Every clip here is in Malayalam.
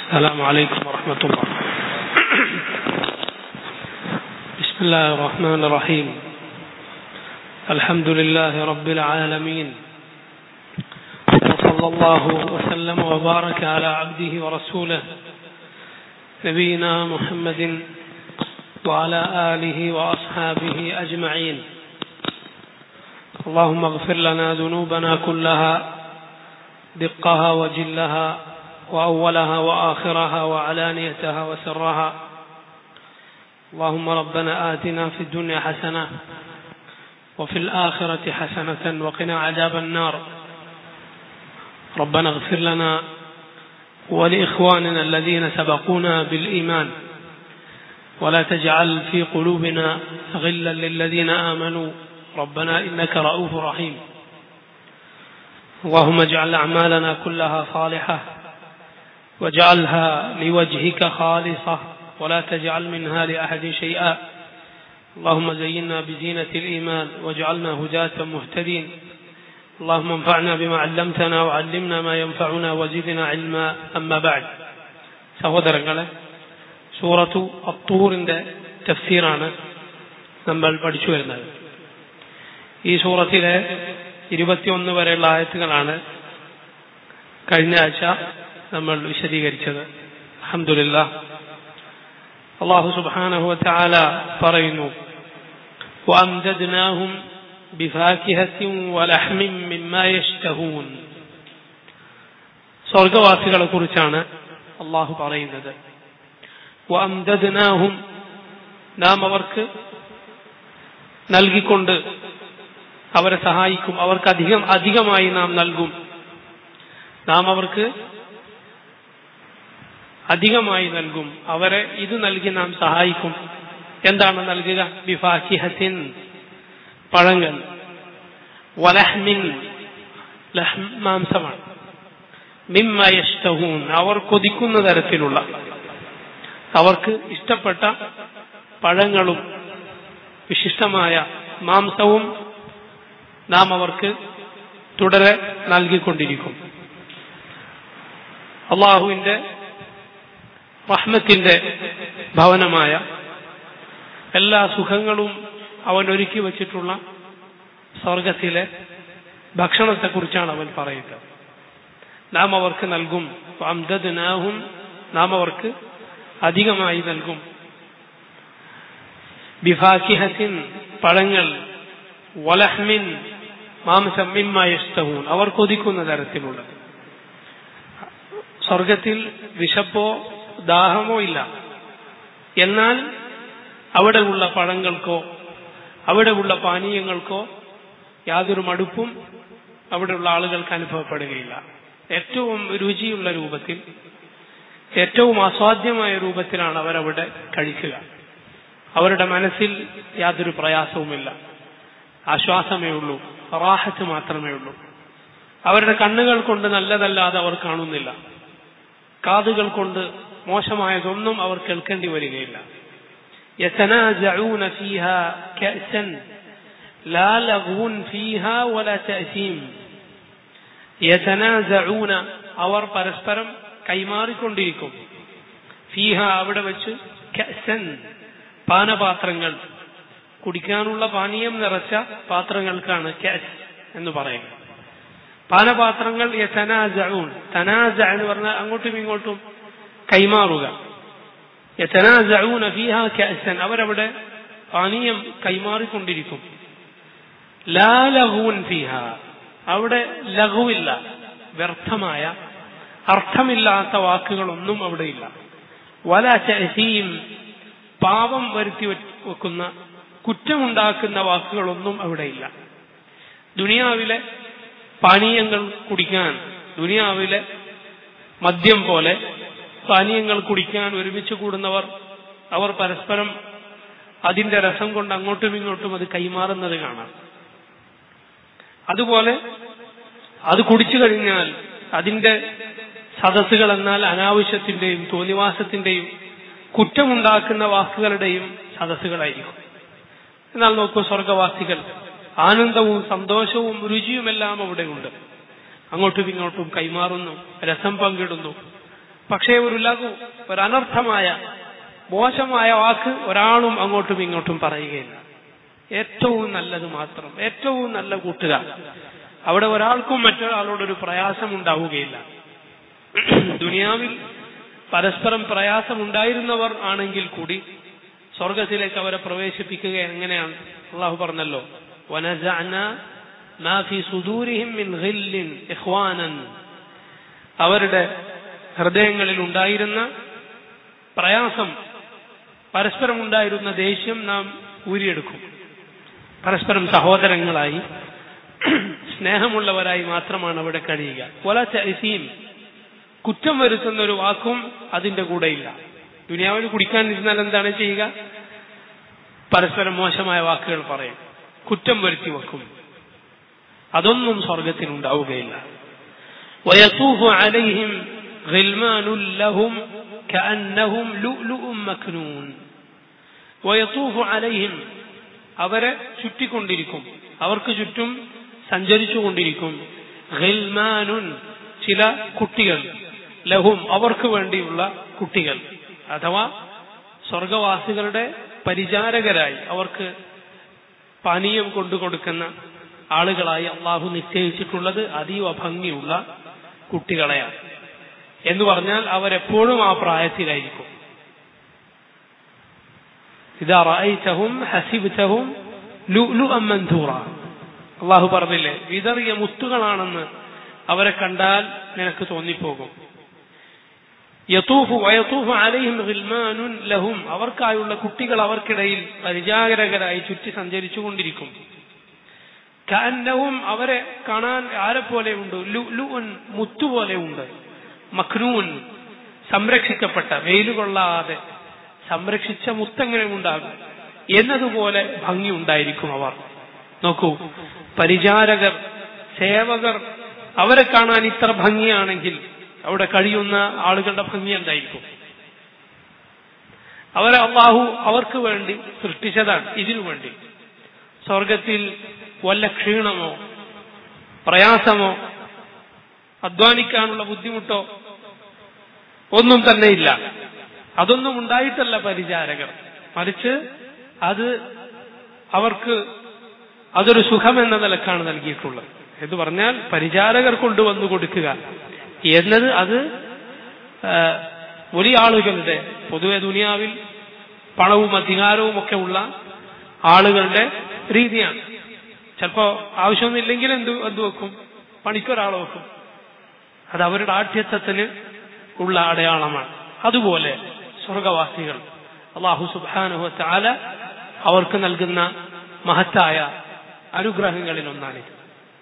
السلام عليكم ورحمة الله بسم الله الرحمن الرحيم الحمد لله رب العالمين وصلى الله وسلم وبارك على عبده ورسوله نبينا محمد وعلى آله وأصحابه أجمعين اللهم اغفر لنا ذنوبنا كلها دقها وجلها وأولها وآخرها وعلانيتها وسرها اللهم ربنا آتنا في الدنيا حسنة وفي الآخرة حسنة وقنا عذاب النار ربنا اغفر لنا ولإخواننا الذين سبقونا بالإيمان ولا تجعل في قلوبنا غلا للذين آمنوا ربنا إنك رؤوف رحيم اللهم اجعل أعمالنا كلها صالحة واجعلها لوجهك خالصة ولا تجعل منها لأحد شيئا اللهم زينا بزينة الإيمان واجعلنا هداة مهتدين اللهم انفعنا بما علمتنا وعلمنا ما ينفعنا وزدنا علما أما بعد സഹോദരങ്ങളെ സൂറത്തു അത്തൂറിന്റെ തഫ്സീറാണ് നമ്മൾ പഠിച്ചു വരുന്നത് ഈ സൂറത്തിലെ ഇരുപത്തിയൊന്ന് വരെയുള്ള ആയത്തുകളാണ് കഴിഞ്ഞ ആഴ്ച നമ്മൾ വിശദീകരിച്ചത് അഹമ്മദില്ല അള്ളാഹു സുബാനഹു ചാല പറയുന്നു وأمددناهم بفاكهة ولحم مما يشتهون സ്വർഗവാസികളെ കുറിച്ചാണ് അള്ളാഹു പറയുന്നത് വഅംദദ്നാഹും നാം അവർക്ക് നൽകിക്കൊണ്ട് അവരെ സഹായിക്കും അവർക്ക് അധികം അധികമായി നാം നൽകും നാം അവർക്ക് അധികമായി നൽകും അവരെ ഇത് നൽകി നാം സഹായിക്കും എന്താണ് നൽകുക ബിഫാക്കിഹത്തിൻ പഴങ്ങൾ വലഹ്മിൻ മാംസമാണ് മിമ്മ യഷ്ടഹൂൻ അവർ കൊതിക്കുന്ന തരത്തിലുള്ള അവർക്ക് ഇഷ്ടപ്പെട്ട പഴങ്ങളും വിശിഷ്ടമായ മാംസവും നാം അവർക്ക് തുടരെ നൽകിക്കൊണ്ടിരിക്കും അള്ളാഹുവിന്റെ റഹ്മത്തിന്റെ ഭവനമായ എല്ലാ സുഖങ്ങളും അവൻ ഒരുക്കി വച്ചിട്ടുള്ള സ്വർഗത്തിലെ ഭക്ഷണത്തെക്കുറിച്ചാണ് അവൻ പറയുന്നത് നാം അവർക്ക് നൽകും അംദദ്നാഹും നാം അവർക്ക് അധികമായി നൽകും ബിഫാക്കിഹത്തിൻ പഴങ്ങൾ വലഹ്മിൻ മാംസം മിമ്മയസ്തഹൂൻ അവർ കൊതിക്കുന്ന തരത്തിലുള്ള സ്വർഗത്തിൽ വിശപ്പോ ദാഹമോ ഇല്ല എന്നാൽ അവിടെയുള്ള പഴങ്ങൾക്കോ അവിടെയുള്ള പാനീയങ്ങൾക്കോ യാതൊരു മടുപ്പും അവിടെയുള്ള ആളുകൾക്ക് അനുഭവപ്പെടുകയില്ല ഏറ്റവും രുചിയുള്ള രൂപത്തിൽ ഏറ്റവും അസ്വാദ്യമായ രൂപത്തിലാണ് അവരവിടെ കഴിക്കുക അവരുടെ മനസ്സിൽ യാതൊരു പ്രയാസവുമില്ല ആശ്വാസമേ ഉള്ളൂ റാഹത്ത് മാത്രമേ ഉള്ളൂ അവരുടെ കണ്ണുകൾ കൊണ്ട് നല്ലതല്ലാതെ അവർ കാണുന്നില്ല കാതുകൾ കൊണ്ട് മോശമായതൊന്നും അവർ കേൾക്കേണ്ടി വരികയില്ല يتنازعون فيها كأسا لا لغو فيها ولا تأثيم يتنازعون അവർ പരസ്പരം കൈമാറിക്കൊണ്ടിരിക്കും ഫീഹ അവിടെ വെച്ച് കസൻ പാനപാത്രങ്ങൾ കുടിക്കാനുള്ള പാനീയം നിറച്ച പാത്രങ്ങൾക്കാണ് കാസ് എന്ന് പറയുന്നത് പാനപാത്രങ്ങൾ യതനാസഊൻ തനാസ എന്ന് പറഞ്ഞാൽ അങ്ങോട്ടും ഇങ്ങോട്ടും കൈമാറുക യതനാസഊന ഫീഹ കഅസൻ അവരവിടെ പാനീയം കൈമാറിക്കൊണ്ടിരിക്കും ലാ ലഹുൻ ഫീഹ അവിടെ ലഘുവില്ല വ്യർത്ഥമായ അർത്ഥമില്ലാത്ത വാക്കുകളൊന്നും അവിടെയില്ല വല ചഹീം പാപം വരുത്തി വെക്കുന്ന കുറ്റമുണ്ടാക്കുന്ന വാക്കുകളൊന്നും അവിടെയില്ല ദുനിയാവിലെ പാനീയങ്ങൾ കുടിക്കാൻ ദുനിയാവിലെ മദ്യം പോലെ പാനീയങ്ങൾ കുടിക്കാൻ ഒരുമിച്ച് കൂടുന്നവർ അവർ പരസ്പരം അതിന്റെ രസം കൊണ്ട് അങ്ങോട്ടും ഇങ്ങോട്ടും അത് കൈമാറുന്നത് കാണാം അതുപോലെ അത് കുടിച്ചു കഴിഞ്ഞാൽ അതിന്റെ സദസ്സുകൾ എന്നാൽ അനാവശ്യത്തിന്റെയും തോന്നിവാസത്തിന്റെയും കുറ്റമുണ്ടാക്കുന്ന വാക്കുകളുടെയും സദസ്സുകളായിരിക്കും എന്നാൽ നോക്കൂ സ്വർഗവാസികൾ ആനന്ദവും സന്തോഷവും രുചിയുമെല്ലാം അവിടെയുണ്ട് അങ്ങോട്ടും ഇങ്ങോട്ടും കൈമാറുന്നു രസം പങ്കിടുന്നു പക്ഷേ ഒരു ലഘു ഒരു അനർത്ഥമായ മോശമായ വാക്ക് ഒരാളും അങ്ങോട്ടും ഇങ്ങോട്ടും പറയുകയില്ല ഏറ്റവും നല്ലത് മാത്രം ഏറ്റവും നല്ല കൂട്ടുകാർ അവിടെ ഒരാൾക്കും മറ്റൊരാളോടൊരു പ്രയാസം ഉണ്ടാവുകയില്ല ദുനിയാവിൽ പരസ്പരം പ്രയാസമുണ്ടായിരുന്നവർ ആണെങ്കിൽ കൂടി സ്വർഗത്തിലേക്ക് അവരെ പ്രവേശിപ്പിക്കുക എങ്ങനെയാണ് അള്ളാഹു പറഞ്ഞല്ലോ وَنَزَعْنَا مَا فِي صُدُورِهِم مِّنْ غِلٍّ إِخْوَانًا അവരുടെ ഹൃദയങ്ങളിൽ ഉണ്ടായിരുന്ന പ്രയാസം പരസ്പരം ഉണ്ടായിരുന്ന ദേഷ്യം നാം ഊരിയെടുക്കും പരസ്പരം സഹോദരങ്ങളായി സ്നേഹമുള്ളവരായി മാത്രമാണ് അവിടെ കഴിയുക വല ചൈസീം കുറ്റം വരുത്തുന്ന ഒരു വാക്കും അതിന്റെ കൂടെയില്ല ദുനിയാവിൽ കുടിക്കാനിരുന്നാൽ എന്താണ് ചെയ്യുക പരസ്പരം മോശമായ വാക്കുകൾ പറയും കുറ്റം വരുത്തി വെക്കും അതൊന്നും സ്വർഗത്തിനുണ്ടാവുകയില്ല ويطوف عليهم غلمان لهم كأنهم لؤلؤ مكنون ويطوف عليهم അവരെ ചുറ്റിക്കൊണ്ടിരിക്കും അവർക്ക് ചുറ്റും സഞ്ചരിച്ചുകൊണ്ടിരിക്കും ഖിൽമാനുൻ ചില കുട്ടികൾ ലഹും അവർക്ക് വേണ്ടിയുള്ള കുട്ടികൾ അഥവാ സ്വർഗവാസികളുടെ പരിചാരകരായി അവർക്ക് പാനീയം കൊണ്ടുകൊടുക്കുന്ന ആളുകളായി അള്ളാഹു നിശ്ചയിച്ചിട്ടുള്ളത് അതീവ ഭംഗിയുള്ള കുട്ടികളെയാണ് എന്ന് പറഞ്ഞാൽ അവരെപ്പോഴും ആ പ്രായത്തിലായിരിക്കും ഇതാ റഅയ്തഹും ഹസിബ്തഹും ലുഅ്ലുഅൻ മൻഥൂറ അള്ളാഹു പറഞ്ഞില്ലേ വിതറിയ മുത്തുകളാണെന്ന് അവരെ കണ്ടാൽ നിനക്ക് തോന്നിപ്പോകും യതൂഫു വയതൂഫു അലൈഹിം ഗിൽമാനുൻ ലഹും അവർക്കായുള്ള കുട്ടികൾ അവർക്കിടയിൽ പരിചാരകരായി ചുറ്റി സഞ്ചരിച്ചുകൊണ്ടിരിക്കും കഅന്നവും അവരെ കാണാൻ ആരെ പോലെ ഉണ്ട് ലുഅ്ലുഅൻ മുത്തുപോലെ ഉണ്ട് മഖ്നൂൻ സംരക്ഷിക്കപ്പെട്ട വെയിൽ കൊള്ളാതെ സംരക്ഷിച്ച മുത്തെങ്ങനെ ഉണ്ടാകും എന്നതുപോലെ ഭംഗി ഉണ്ടായിരിക്കും അവർ നോക്കൂ പരിചാരകർ സേവകർ അവരെ കാണാൻ ഇത്ര ഭംഗിയാണെങ്കിൽ അവിടെ കഴിയുന്ന ആളുകളുടെ ഭംഗി എന്തായിരിക്കും അവരെ അള്ളാഹു അവർക്ക് വേണ്ടി സൃഷ്ടിച്ചതാണ് ഇതിനു വേണ്ടി സ്വർഗത്തിൽ വല്ല ക്ഷീണമോ പ്രയാസമോ അധ്വാനിക്കാനുള്ള ബുദ്ധിമുട്ടോ ഒന്നും തന്നെ ഇല്ല അതൊന്നും ഉണ്ടായിട്ടല്ല പരിചാരകർ മറിച്ച് അത് അവർക്ക് അതൊരു സുഖം എന്ന നിലക്കാണ് നൽകിയിട്ടുള്ളത് എന്ന് പറഞ്ഞാൽ പരിചാരകർ കൊണ്ടുവന്നു കൊടുക്കുക എന്നത് അത് വലിയ ആളുകളുടെ പൊതുവെ ദുനിയാവിൽ പണവും അധികാരവും ഒക്കെ ഉള്ള ആളുകളുടെ രീതിയാണ് ചിലപ്പോ ആവശ്യമൊന്നുമില്ലെങ്കിൽ എന്ത് എന്ത് വെക്കും പണിക്കൊരാളെ വെക്കും അത് അവരുടെ ആഠ്യത്വത്തിന് ഉള്ള അടയാളമാണ് അതുപോലെ സ്വർഗവാസികൾ അള്ളാഹു സുബാനുഹ ചാല അവർക്ക് നൽകുന്ന മഹത്തായ അനുഗ്രഹങ്ങളിൽ ഒന്നാണിത്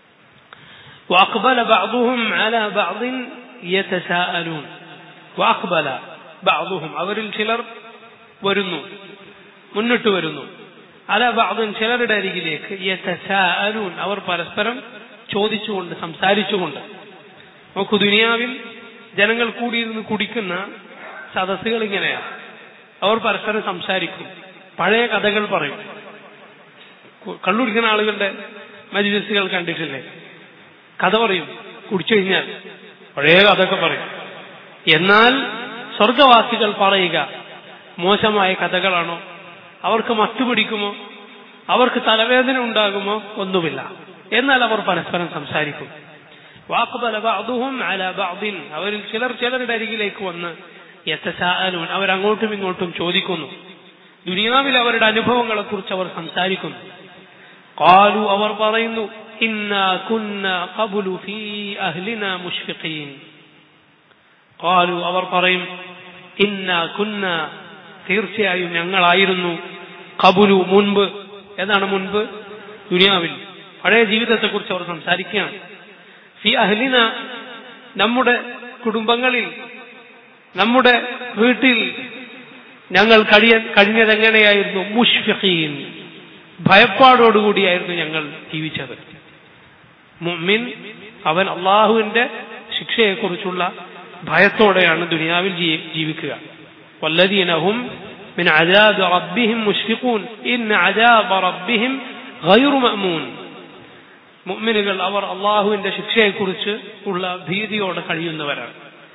وأقبل بعضهم على بعض يتساءلون وأقبل بعضهم അവരിൽ ചിലർ വരുന്നു മുന്നിട്ട് വരുന്നു അല ബാദും ചിലരുടെ അരികിലേക്ക് യതസാഅലൂൻ അവർ പരസ്പരം ചോദിച്ചുകൊണ്ട് സംസാരിച്ചുകൊണ്ട് നോക്കൂ ദുനിയാവിൽ ജനങ്ങൾ കൂടിയിരുന്ന് കുടിക്കുന്ന സദസ്സുകൾ ഇങ്ങനെയാണ് അവർ പരസ്പരം സംസാരിക്കും പഴയ കഥകൾ പറയും കള്ളുടിക്കുന്ന ആളുകളുടെ മജിലിസുകൾ കണ്ടിട്ടില്ലേ കഥ പറയും കുടിച്ചു കഴിഞ്ഞാൽ പഴയ കഥയൊക്കെ പറയും എന്നാൽ സ്വർഗവാസികൾ പറയുക മോശമായ കഥകളാണോ അവർക്ക് മത്തുപിടിക്കുമോ അവർക്ക് തലവേദന ഉണ്ടാകുമോ ഒന്നുമില്ല എന്നാൽ അവർ പരസ്പരം സംസാരിക്കും വാക്കുബല ബാദുഹും അല ബാദിൻ അവരിൽ ചിലർ ചിലരുടെ അരികിലേക്ക് വന്ന് യത്തസാഅലൂൻ അവരങ്ങോട്ടും ഇങ്ങോട്ടും ചോദിക്കുന്നു ദുനിയാവിൽ അവരുടെ അനുഭവങ്ങളെ കുറിച്ച് അവർ സംസാരിക്കുന്നു കാലു അവർ പറയുന്നു ഇന്നാ കുന്ന ഖബുലു ഫീ അഹ്ലിന മുഷ്ഫിഖീൻ കാലു അവർ പറയും ഇന്നാ കുന്ന തീർച്ചയായും ഞങ്ങളായിരുന്നു കബുലു മുൻപ് ഏതാണ് മുൻപ് ദുനിയാവിൽ പഴയ ജീവിതത്തെക്കുറിച്ച് അവർ സംസാരിക്കുകയാണ് ഫി അഹ്ലിന നമ്മുടെ കുടുംബങ്ങളിൽ നമ്മുടെ വീട്ടിൽ ഞങ്ങൾ കഴിയ കഴിഞ്ഞത് എങ്ങനെയായിരുന്നു മുഷ്ഫിഖീൻ ഭയപ്പാടോടുകൂടിയായിരുന്നു ഞങ്ങൾ ജീവിച്ചത് മുഅ്മിൻ അവൻ അള്ളാഹുവിന്റെ ശിക്ഷയെക്കുറിച്ചുള്ള ഭയത്തോടെയാണ് ദുനിയാവിൽ ജീവിക്കുക والذين هم من عذاب ربهم مشفقون إن عذاب ربهم غير مأمون മുഅ്മിനുകൾ അവർ അള്ളാഹുവിന്റെ ശിക്ഷയെക്കുറിച്ച് ഉള്ള ഭീതിയോടെ കഴിയുന്നവരാണ്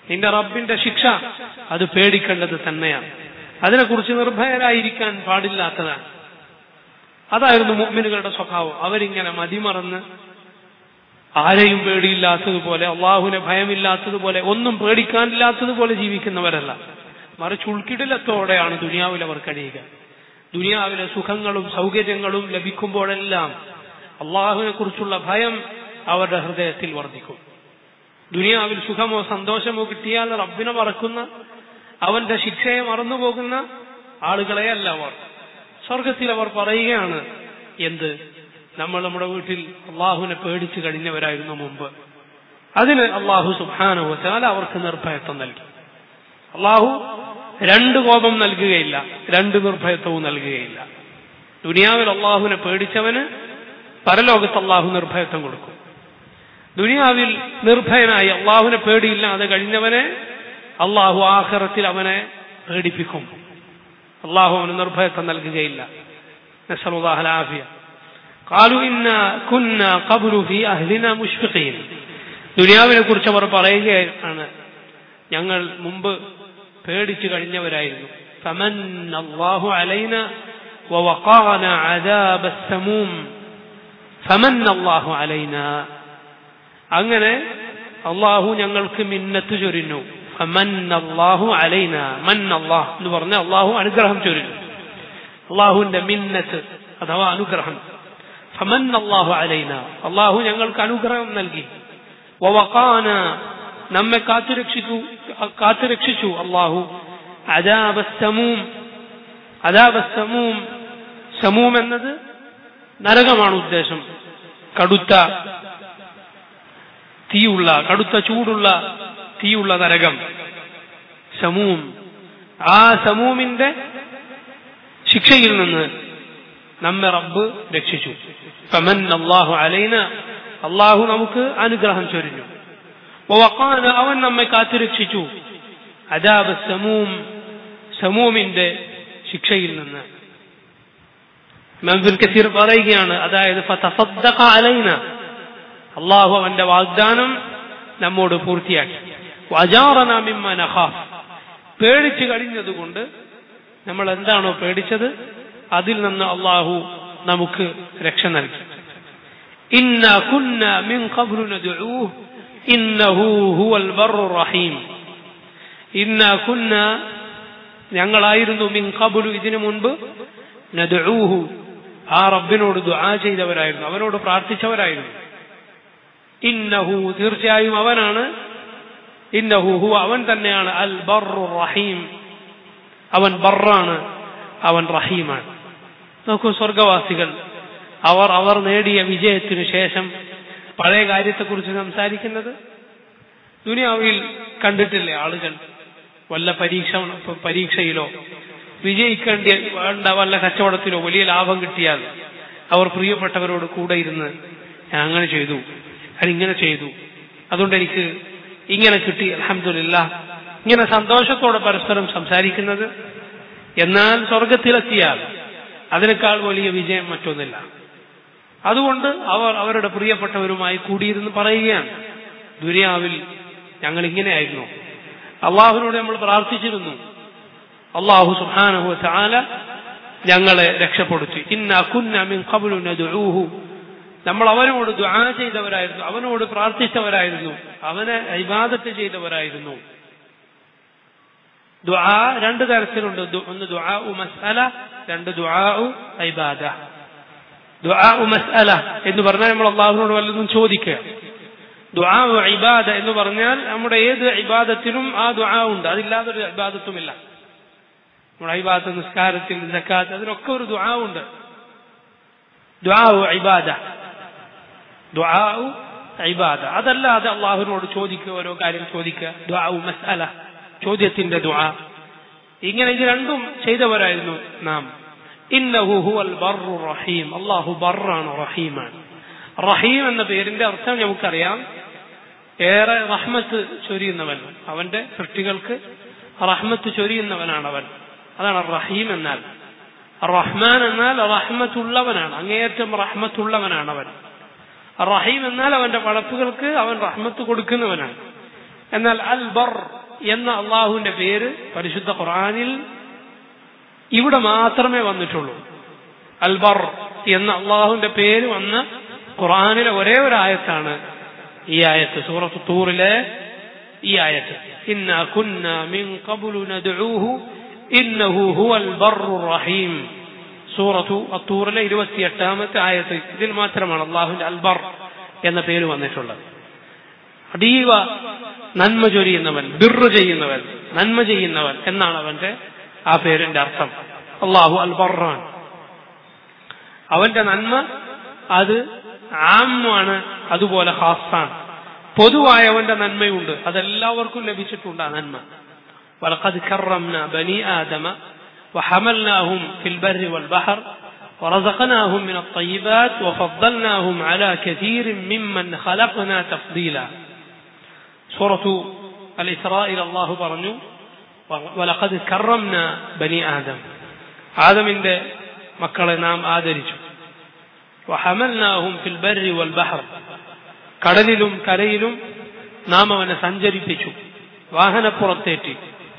നിന്റെ റബ്ബിന്റെ ശിക്ഷ അത് പേടിക്കേണ്ടത് തന്നെയാണ് അതിനെക്കുറിച്ച് നിർഭയരായിരിക്കാൻ പാടില്ലാത്തതാണ് അതായിരുന്നു മുഅ്മിനുകളുടെ സ്വഭാവം അവരിങ്ങനെ മതിമറന്ന് ആരെയും പേടിയില്ലാത്തതുപോലെ അള്ളാഹുവിനെ ഭയമില്ലാത്തതുപോലെ ഒന്നും പേടിക്കാനില്ലാത്തതുപോലെ ജീവിക്കുന്നവരല്ല മറിച്ച് ഉൾക്കിടിലത്തോടെയാണ് ദുനിയാവിൽ അവർ കഴിയുക ദുനിയാവിലെ സുഖങ്ങളും സൗകര്യങ്ങളും ലഭിക്കുമ്പോഴെല്ലാം അള്ളാഹുവിനെ കുറിച്ചുള്ള ഭയം അവരുടെ ഹൃദയത്തിൽ വർദ്ധിക്കും ദുനിയാവിൽ സുഖമോ സന്തോഷമോ കിട്ടിയാൽ റബ്ബിനെ മറക്കുന്ന അവന്റെ ശിക്ഷയെ മറന്നുപോകുന്ന ആളുകളെയല്ല അവർ സ്വർഗത്തിൽ അവർ പറയുകയാണ് എന്ത് നമ്മൾ നമ്മുടെ വീട്ടിൽ അള്ളാഹുവിനെ പേടിച്ചു കഴിഞ്ഞവരായിരുന്നു മുമ്പ് അതിന് അള്ളാഹു സുബാനുവച്ചാൽ അവർക്ക് നിർഭയത്വം നൽകി അള്ളാഹു രണ്ട് കോപം നൽകുകയില്ല രണ്ട് നിർഭയത്വവും നൽകുകയില്ല ദുനിയാവിൽ അള്ളാഹുവിനെ പേടിച്ചവന് പരലോകത്ത് അള്ളാഹു നിർഭയത്വം കൊടുക്കും ദുനിയാവിൽ നിർഭയനായി അള്ളാഹുവിനെ പേടിയില്ലാതെ കഴിഞ്ഞവനെ അള്ളാഹു ആഖിറത്തിൽ അവനെ പേടിപ്പിക്കും അള്ളാഹു അവന് നിർഭയത്വം നൽകുകയില്ല നസറുല്ലാഹലാഫിയ قالوا إنا كنا قبل في أهلنا مشفقين ദുനിയാവിനെ കുറിച്ച് അവർ പറയുകയാണ് ഞങ്ങൾ മുമ്പ് പേടിച്ചു കഴിഞ്ഞവരായിരുന്നു فمن الله علينا ووقانا عذاب السموم فمن الله علينا അങ്ങനെ അള്ളാഹു ഞങ്ങൾക്ക് മിന്നത്ത് ചൊരിഞ്ഞു ഫമൻ അള്ളാഹു അലൈന മൻ അള്ളാഹ് എന്ന് പറഞ്ഞ അള്ളാഹു അനുഗ്രഹം ചൊരിഞ്ഞു അള്ളാഹുവിന്റെ മിന്നത്ത് അഥവാ അനുഗ്രഹം ഫമൻ അള്ളാഹു അലൈന അള്ളാഹു ഞങ്ങൾക്ക് അനുഗ്രഹം നൽകി വവഖാന നമ്മെ കാത്തുരക്ഷിച്ചു കാത്തുരക്ഷിച്ചു അള്ളാഹു അദാബസ്സമൂം അദാബസ്സമൂം സമൂം എന്നത് നരകമാണ് ഉദ്ദേശം കടുത്ത തീയുള്ള കടുത്ത ചൂടുള്ള തീയുള്ള നരകം സമൂം ആ സമൂമിന്റെ ശിക്ഷയിൽ നിന്ന് നമ്മെ റബ്ബ് രക്ഷിച്ചു ഫമൻ അള്ളാഹു അലൈന അള്ളാഹു നമുക്ക് അനുഗ്രഹം ചൊരിഞ്ഞു വഖാന അവൻ നമ്മെ കാത്തുരക്ഷിച്ചു അദാബ് സമൂം സമൂമിന്റെ ശിക്ഷയിൽ നിന്ന് ഇമാം കസീർ പറയുകയാണ് അതായത് ഫതസദ്ദഖ അലൈന അള്ളാഹു അവന്റെ വാഗ്ദാനം നമ്മോട് പൂർത്തിയാക്കി വജാറന മിമ്മ നഖാഫ് പേടിച്ചു കഴിഞ്ഞതുകൊണ്ട് നമ്മൾ എന്താണോ പേടിച്ചത് അതിൽ നിന്ന് അള്ളാഹു നമുക്ക് രക്ഷ നൽകി ഇന്ന കുന്ന മിൻ ഖബ്ലു നദ്ഊഹ് ഇന്നഹു ഹുവൽ ബർറു റഹീം ഇന്ന കുന്ന ഞങ്ങളായിരുന്നു മിൻ ഖബ്ലു ഇതിനു മുൻപ് നദ്ഊഹു ആ റബ്ബിനോട് ദുആ ചെയ്തവരായിരുന്നു അവനോട് പ്രാർത്ഥിച്ചവരായിരുന്നു ഇന്നഹു തീർച്ചയായും അവനാണ് ഇന്നഹു ഹു അവൻ തന്നെയാണ് അൽ ബർറു റഹീം അവൻ ബറാണ് അവൻ റഹീമാണ് നോക്കൂ സ്വർഗവാസികൾ അവർ അവർ നേടിയ വിജയത്തിനു ശേഷം പഴയ കാര്യത്തെക്കുറിച്ച് സംസാരിക്കുന്നത് ദുനിയാവിൽ കണ്ടിട്ടില്ലേ ആളുകൾ വല്ല പരീക്ഷ പരീക്ഷയിലോ വിജയിക്കേണ്ട വേണ്ട വല്ല കച്ചവടത്തിലോ വലിയ ലാഭം കിട്ടിയാൽ അവർ പ്രിയപ്പെട്ടവരോട് കൂടെ ഇരുന്ന് ഞാൻ അങ്ങനെ ചെയ്തു ഞാൻ ഇങ്ങനെ ചെയ്തു അതുകൊണ്ട് എനിക്ക് ഇങ്ങനെ കിട്ടി അലഹമില്ല ഇങ്ങനെ സന്തോഷത്തോടെ പരസ്പരം സംസാരിക്കുന്നത് എന്നാൽ സ്വർഗത്തിലെത്തിയാൽ അതിനേക്കാൾ വലിയ വിജയം മറ്റൊന്നില്ല അതുകൊണ്ട് അവർ അവരുടെ പ്രിയപ്പെട്ടവരുമായി കൂടിയിരുന്ന് പറയുകയാണ് ദുനിയാവിൽ ഞങ്ങൾ ഇങ്ങനെയായിരുന്നു അള്ളാഹുവിനോട് നമ്മൾ പ്രാർത്ഥിച്ചിരുന്നു അള്ളാഹു സുഹാനഹു ചാല ഞങ്ങളെ രക്ഷപ്പെടുത്തി ഇന്ന കുന്ന മിൻ ഖബ്ലു നദ്ഊഹു നമ്മൾ അവനോട് ദുആ ചെയ്തവരായിരുന്നു അവനോട് പ്രാർത്ഥിച്ചവരായിരുന്നു അവനെ ഇബാദത്ത് ചെയ്തവരായിരുന്നു ദുആ രണ്ട് തരത്തിലുണ്ട് ഒന്ന് ദുആ മസ്അല രണ്ട് ദുആ ഇബാദ ദുആ മസ്അല എന്ന് പറഞ്ഞാൽ നമ്മൾ അള്ളാഹുവിനോട് വല്ലതും ചോദിക്കുക ദുആ ഇബാദ എന്ന് പറഞ്ഞാൽ നമ്മുടെ ഏത് ഇബാദത്തിനും ആ ദുആ ഉണ്ട് അതില്ലാതെ ഒരു ഇബാദത്തുമില്ല നമ്മുടെ ഇബാദത്ത് നിസ്കാരത്തിൽ സക്കാത്ത് അതിനൊക്കെ ഒരു ദുആ ഉണ്ട് ദുആ ഇബാദ ദുആ ഇബാദ അതല്ലാതെ അള്ളാഹുവിനോട് ചോദിക്കുക ഓരോ കാര്യം ചോദിക്കുക ദുആ മസ്അല ചോദ്യത്തിന്റെ ദുആ ഇങ്ങനെ ഇത് രണ്ടും ചെയ്തവരായിരുന്നു നാം ഇന്നഹു ഹുവൽ ബർറു റഹീം അള്ളാഹു ബറാണ് റഹീമാണ് റഹീം എന്ന പേരിന്റെ അർത്ഥം നമുക്കറിയാം ഏറെ റഹ്മത്ത് ചൊരിയുന്നവൻ അവന്റെ സൃഷ്ടികൾക്ക് റഹ്മത്ത് ചൊരിയുന്നവനാണ് അവൻ അതാണ് റഹീം എന്നാൽ റഹ്മാൻ എന്നാൽ റഹ്മത്തുള്ളവനാണ് അങ്ങേയറ്റം റഹ്മത്തുള്ളവനാണ് അവൻ റഹീം എന്നാൽ അവന്റെ പടപ്പുകൾക്ക് അവൻ റഹ്മത്ത് കൊടുക്കുന്നവനാണ് എന്നാൽ അൽ ബർ എന്ന അള്ളാഹുവിന്റെ പേര് പരിശുദ്ധ ഖുർആനിൽ ഇവിടെ മാത്രമേ വന്നിട്ടുള്ളൂ അൽബർ എന്ന അള്ളാഹുവിന്റെ പേര് വന്ന ഖുർആനിലെ ഒരേ ഒരു ആയത്താണ് ഈ ആയത്ത് സൂറത്ത് തൂറിലെ ഈ ആയത്ത് ഇന്ന കുന്ന മിൻ ഖബ്ലു നദ്ഊഹു ഇന്നഹു ഹുവൽ ബർറുർ റഹീം സൂറത്തു അത്തൂറിലെ ഇരുപത്തിയെട്ടാമത്തെ ആയത്ത് ഇതിൽ മാത്രമാണ് അള്ളാഹുവിന്റെ അൽബർ എന്ന പേര് വന്നിട്ടുള്ളത് അതീവ നന്മ ചൊരിയുന്നവൻ ബിറു ചെയ്യുന്നവൻ നന്മ ചെയ്യുന്നവൻ എന്നാണ് അവന്റെ ആ പേരിന്റെ അർത്ഥം അള്ളാഹു അൽ ബറാൻ അവന്റെ നന്മ അത് ആമാണ് അതുപോലെ ഹാസാണ് പൊതുവായ അവന്റെ നന്മയുണ്ട് അതെല്ലാവർക്കും ലഭിച്ചിട്ടുണ്ട് ആ നന്മ ولقد كرمنا بني آدم وحملناهم في البر والبحر ورزقناهم من الطيبات وفضلناهم على كثير ممن خلقنا تفضيلا سورة الإسراء الله പറഞ്ഞു ولقد كرمنا بني آدم ആദമിന്റെ മക്കളെ നാം ആദരിച്ചു വഹമൽനാഹും ഫിൽ ബർരി വൽ ബഹർ കടലിലും കരയിലും നാം അവനെ സഞ്ചരിപ്പിച്ചു വാഹനപ്പുറത്തേറ്റി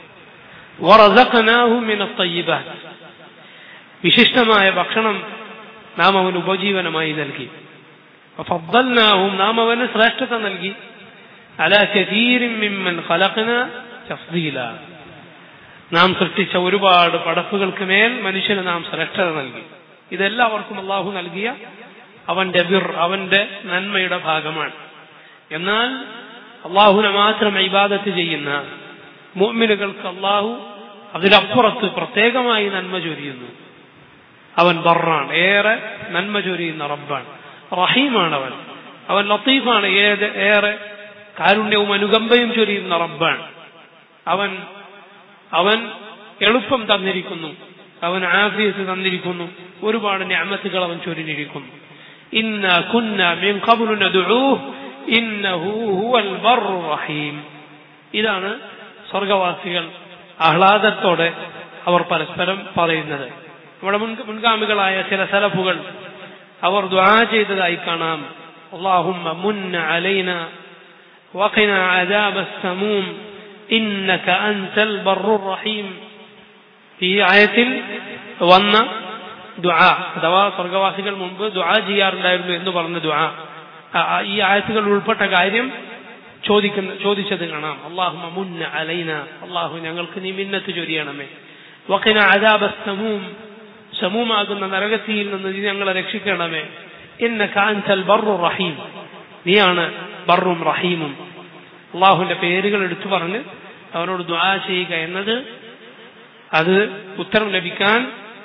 വറസഖനാഹും മിന തയ്യിബാത്ത് വിശിഷ്ടമായ ഭക്ഷണം നാം അവന് ഉപജീവനമായി നൽകി ഫദ്ദൽനാഹും നാം അവന് ശ്രേഷ്ഠത നൽകി അലാ കസീരിൻ മിമ്മൻ ഖലഖന തഫ്ദീല നാം സൃഷ്ടിച്ച ഒരുപാട് പടപ്പുകൾക്ക് മേൽ മനുഷ്യന് നാം ശ്രേഷ്ഠത നൽകി ഇതെല്ലാവർക്കും അള്ളാഹു നൽകിയ അവന്റെ ബിർ അവന്റെ നന്മയുടെ ഭാഗമാണ് എന്നാൽ അള്ളാഹുനെ മാത്രം ഇബാദത്ത് ചെയ്യുന്ന മുഅ്മിനുകൾക്ക് അള്ളാഹു അതിലപ്പുറത്ത് പ്രത്യേകമായി നന്മ ചൊരിയുന്നു അവൻ ബറാണ് ഏറെ നന്മ ചൊരിയുന്ന റബ്ബാണ് റഹീമാണ് അവൻ അവൻ ലത്തീഫാണ് ഏത് ഏറെ കാരുണ്യവും അനുകമ്പയും ചൊരിയുന്ന റബ്ബാണ് അവൻ അവൻ എളുപ്പം തന്നിരിക്കുന്നു അവൻ ആഫിയത്ത് തന്നിരിക്കുന്നു ഒരുപാട് ഞാമത്തുകൾ അവൻ ചൊരിഞ്ഞിരിക്കുന്നു ഇന്ന കുന്ന മിൻ ഖബ്ലു നദ്ഊഹ് ഇന്നഹു ഹുവൽ ബർറു റഹീം ഇതാണ് സ്വർഗവാസികൾ ആഹ്ലാദത്തോടെ അവർ പരസ്പരം പറയുന്നത് നമ്മുടെ മുൻ മുൻഗാമികളായ ചില സലഫുകൾ അവർ ദ്വാ ചെയ്തതായി കാണാം اللهم من علينا وقنا عذاب السموم إنك أنت البر الرحيم ഈ ആയത്തിൽ വന്ന ദുആ അഥവാ സ്വർഗവാസികൾ മുമ്പ് ദുആ ചെയ്യാറുണ്ടായിരുന്നു എന്ന് പറഞ്ഞ ദുആ ഈ ആയത്തുകൾ ഉൾപ്പെട്ട കാര്യം ചോദിക്കുന്ന ചോദിച്ചത് കാണാം അള്ളാഹു മുന്ന അലൈന അള്ളാഹു ഞങ്ങൾക്ക് നീ മിന്നത്ത് ചൊരിയണമേ വഖിന അദാബ സമൂം സമൂമാകുന്ന നരകത്തിയിൽ നിന്ന് നീ ഞങ്ങളെ രക്ഷിക്കണമേ എന്ന കാഞ്ചൽ ബറു റഹീം നീയാണ് ബറും റഹീമും അള്ളാഹുവിന്റെ പേരുകൾ എടുത്തു പറഞ്ഞ് അവനോട് ദ്വാ ചെയ്യുക എന്നത് അത് ഉത്തരം ലഭിക്കാൻ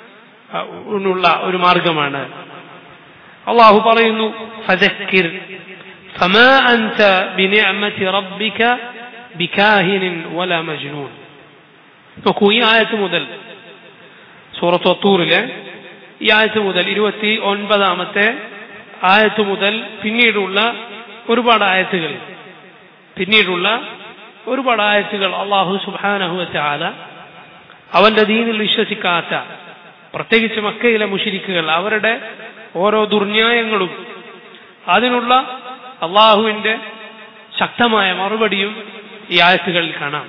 ഉള്ള ഒരു മാർഗമാണ് അള്ളാഹു പറയുന്നു ഫദക്കിർ فما أنت بنعمة ربك بكاهن ولا مجنون നോക്കൂ ഈ ആയത്ത് മുതൽ സൂറത്ത് ഒത്തൂറിലെ ഈ ആയത്ത് മുതൽ ഇരുപത്തി ഒൻപതാമത്തെ ആയത്ത് മുതൽ പിന്നീടുള്ള ഒരുപാട് ആയത്തുകൾ പിന്നീടുള്ള ഒരുപാട് ആയത്തുകൾ അള്ളാഹു സുബാനഹുവറ്റ ആല അവന്റെ ദീനിൽ വിശ്വസിക്കാത്ത പ്രത്യേകിച്ച് മക്കയിലെ മുഷിരിക്കുകൾ അവരുടെ ഓരോ ദുർന്യായങ്ങളും അതിനുള്ള അള്ളാഹുവിന്റെ ശക്തമായ മറുപടിയും ഈ ആയത്തുകളിൽ കാണാം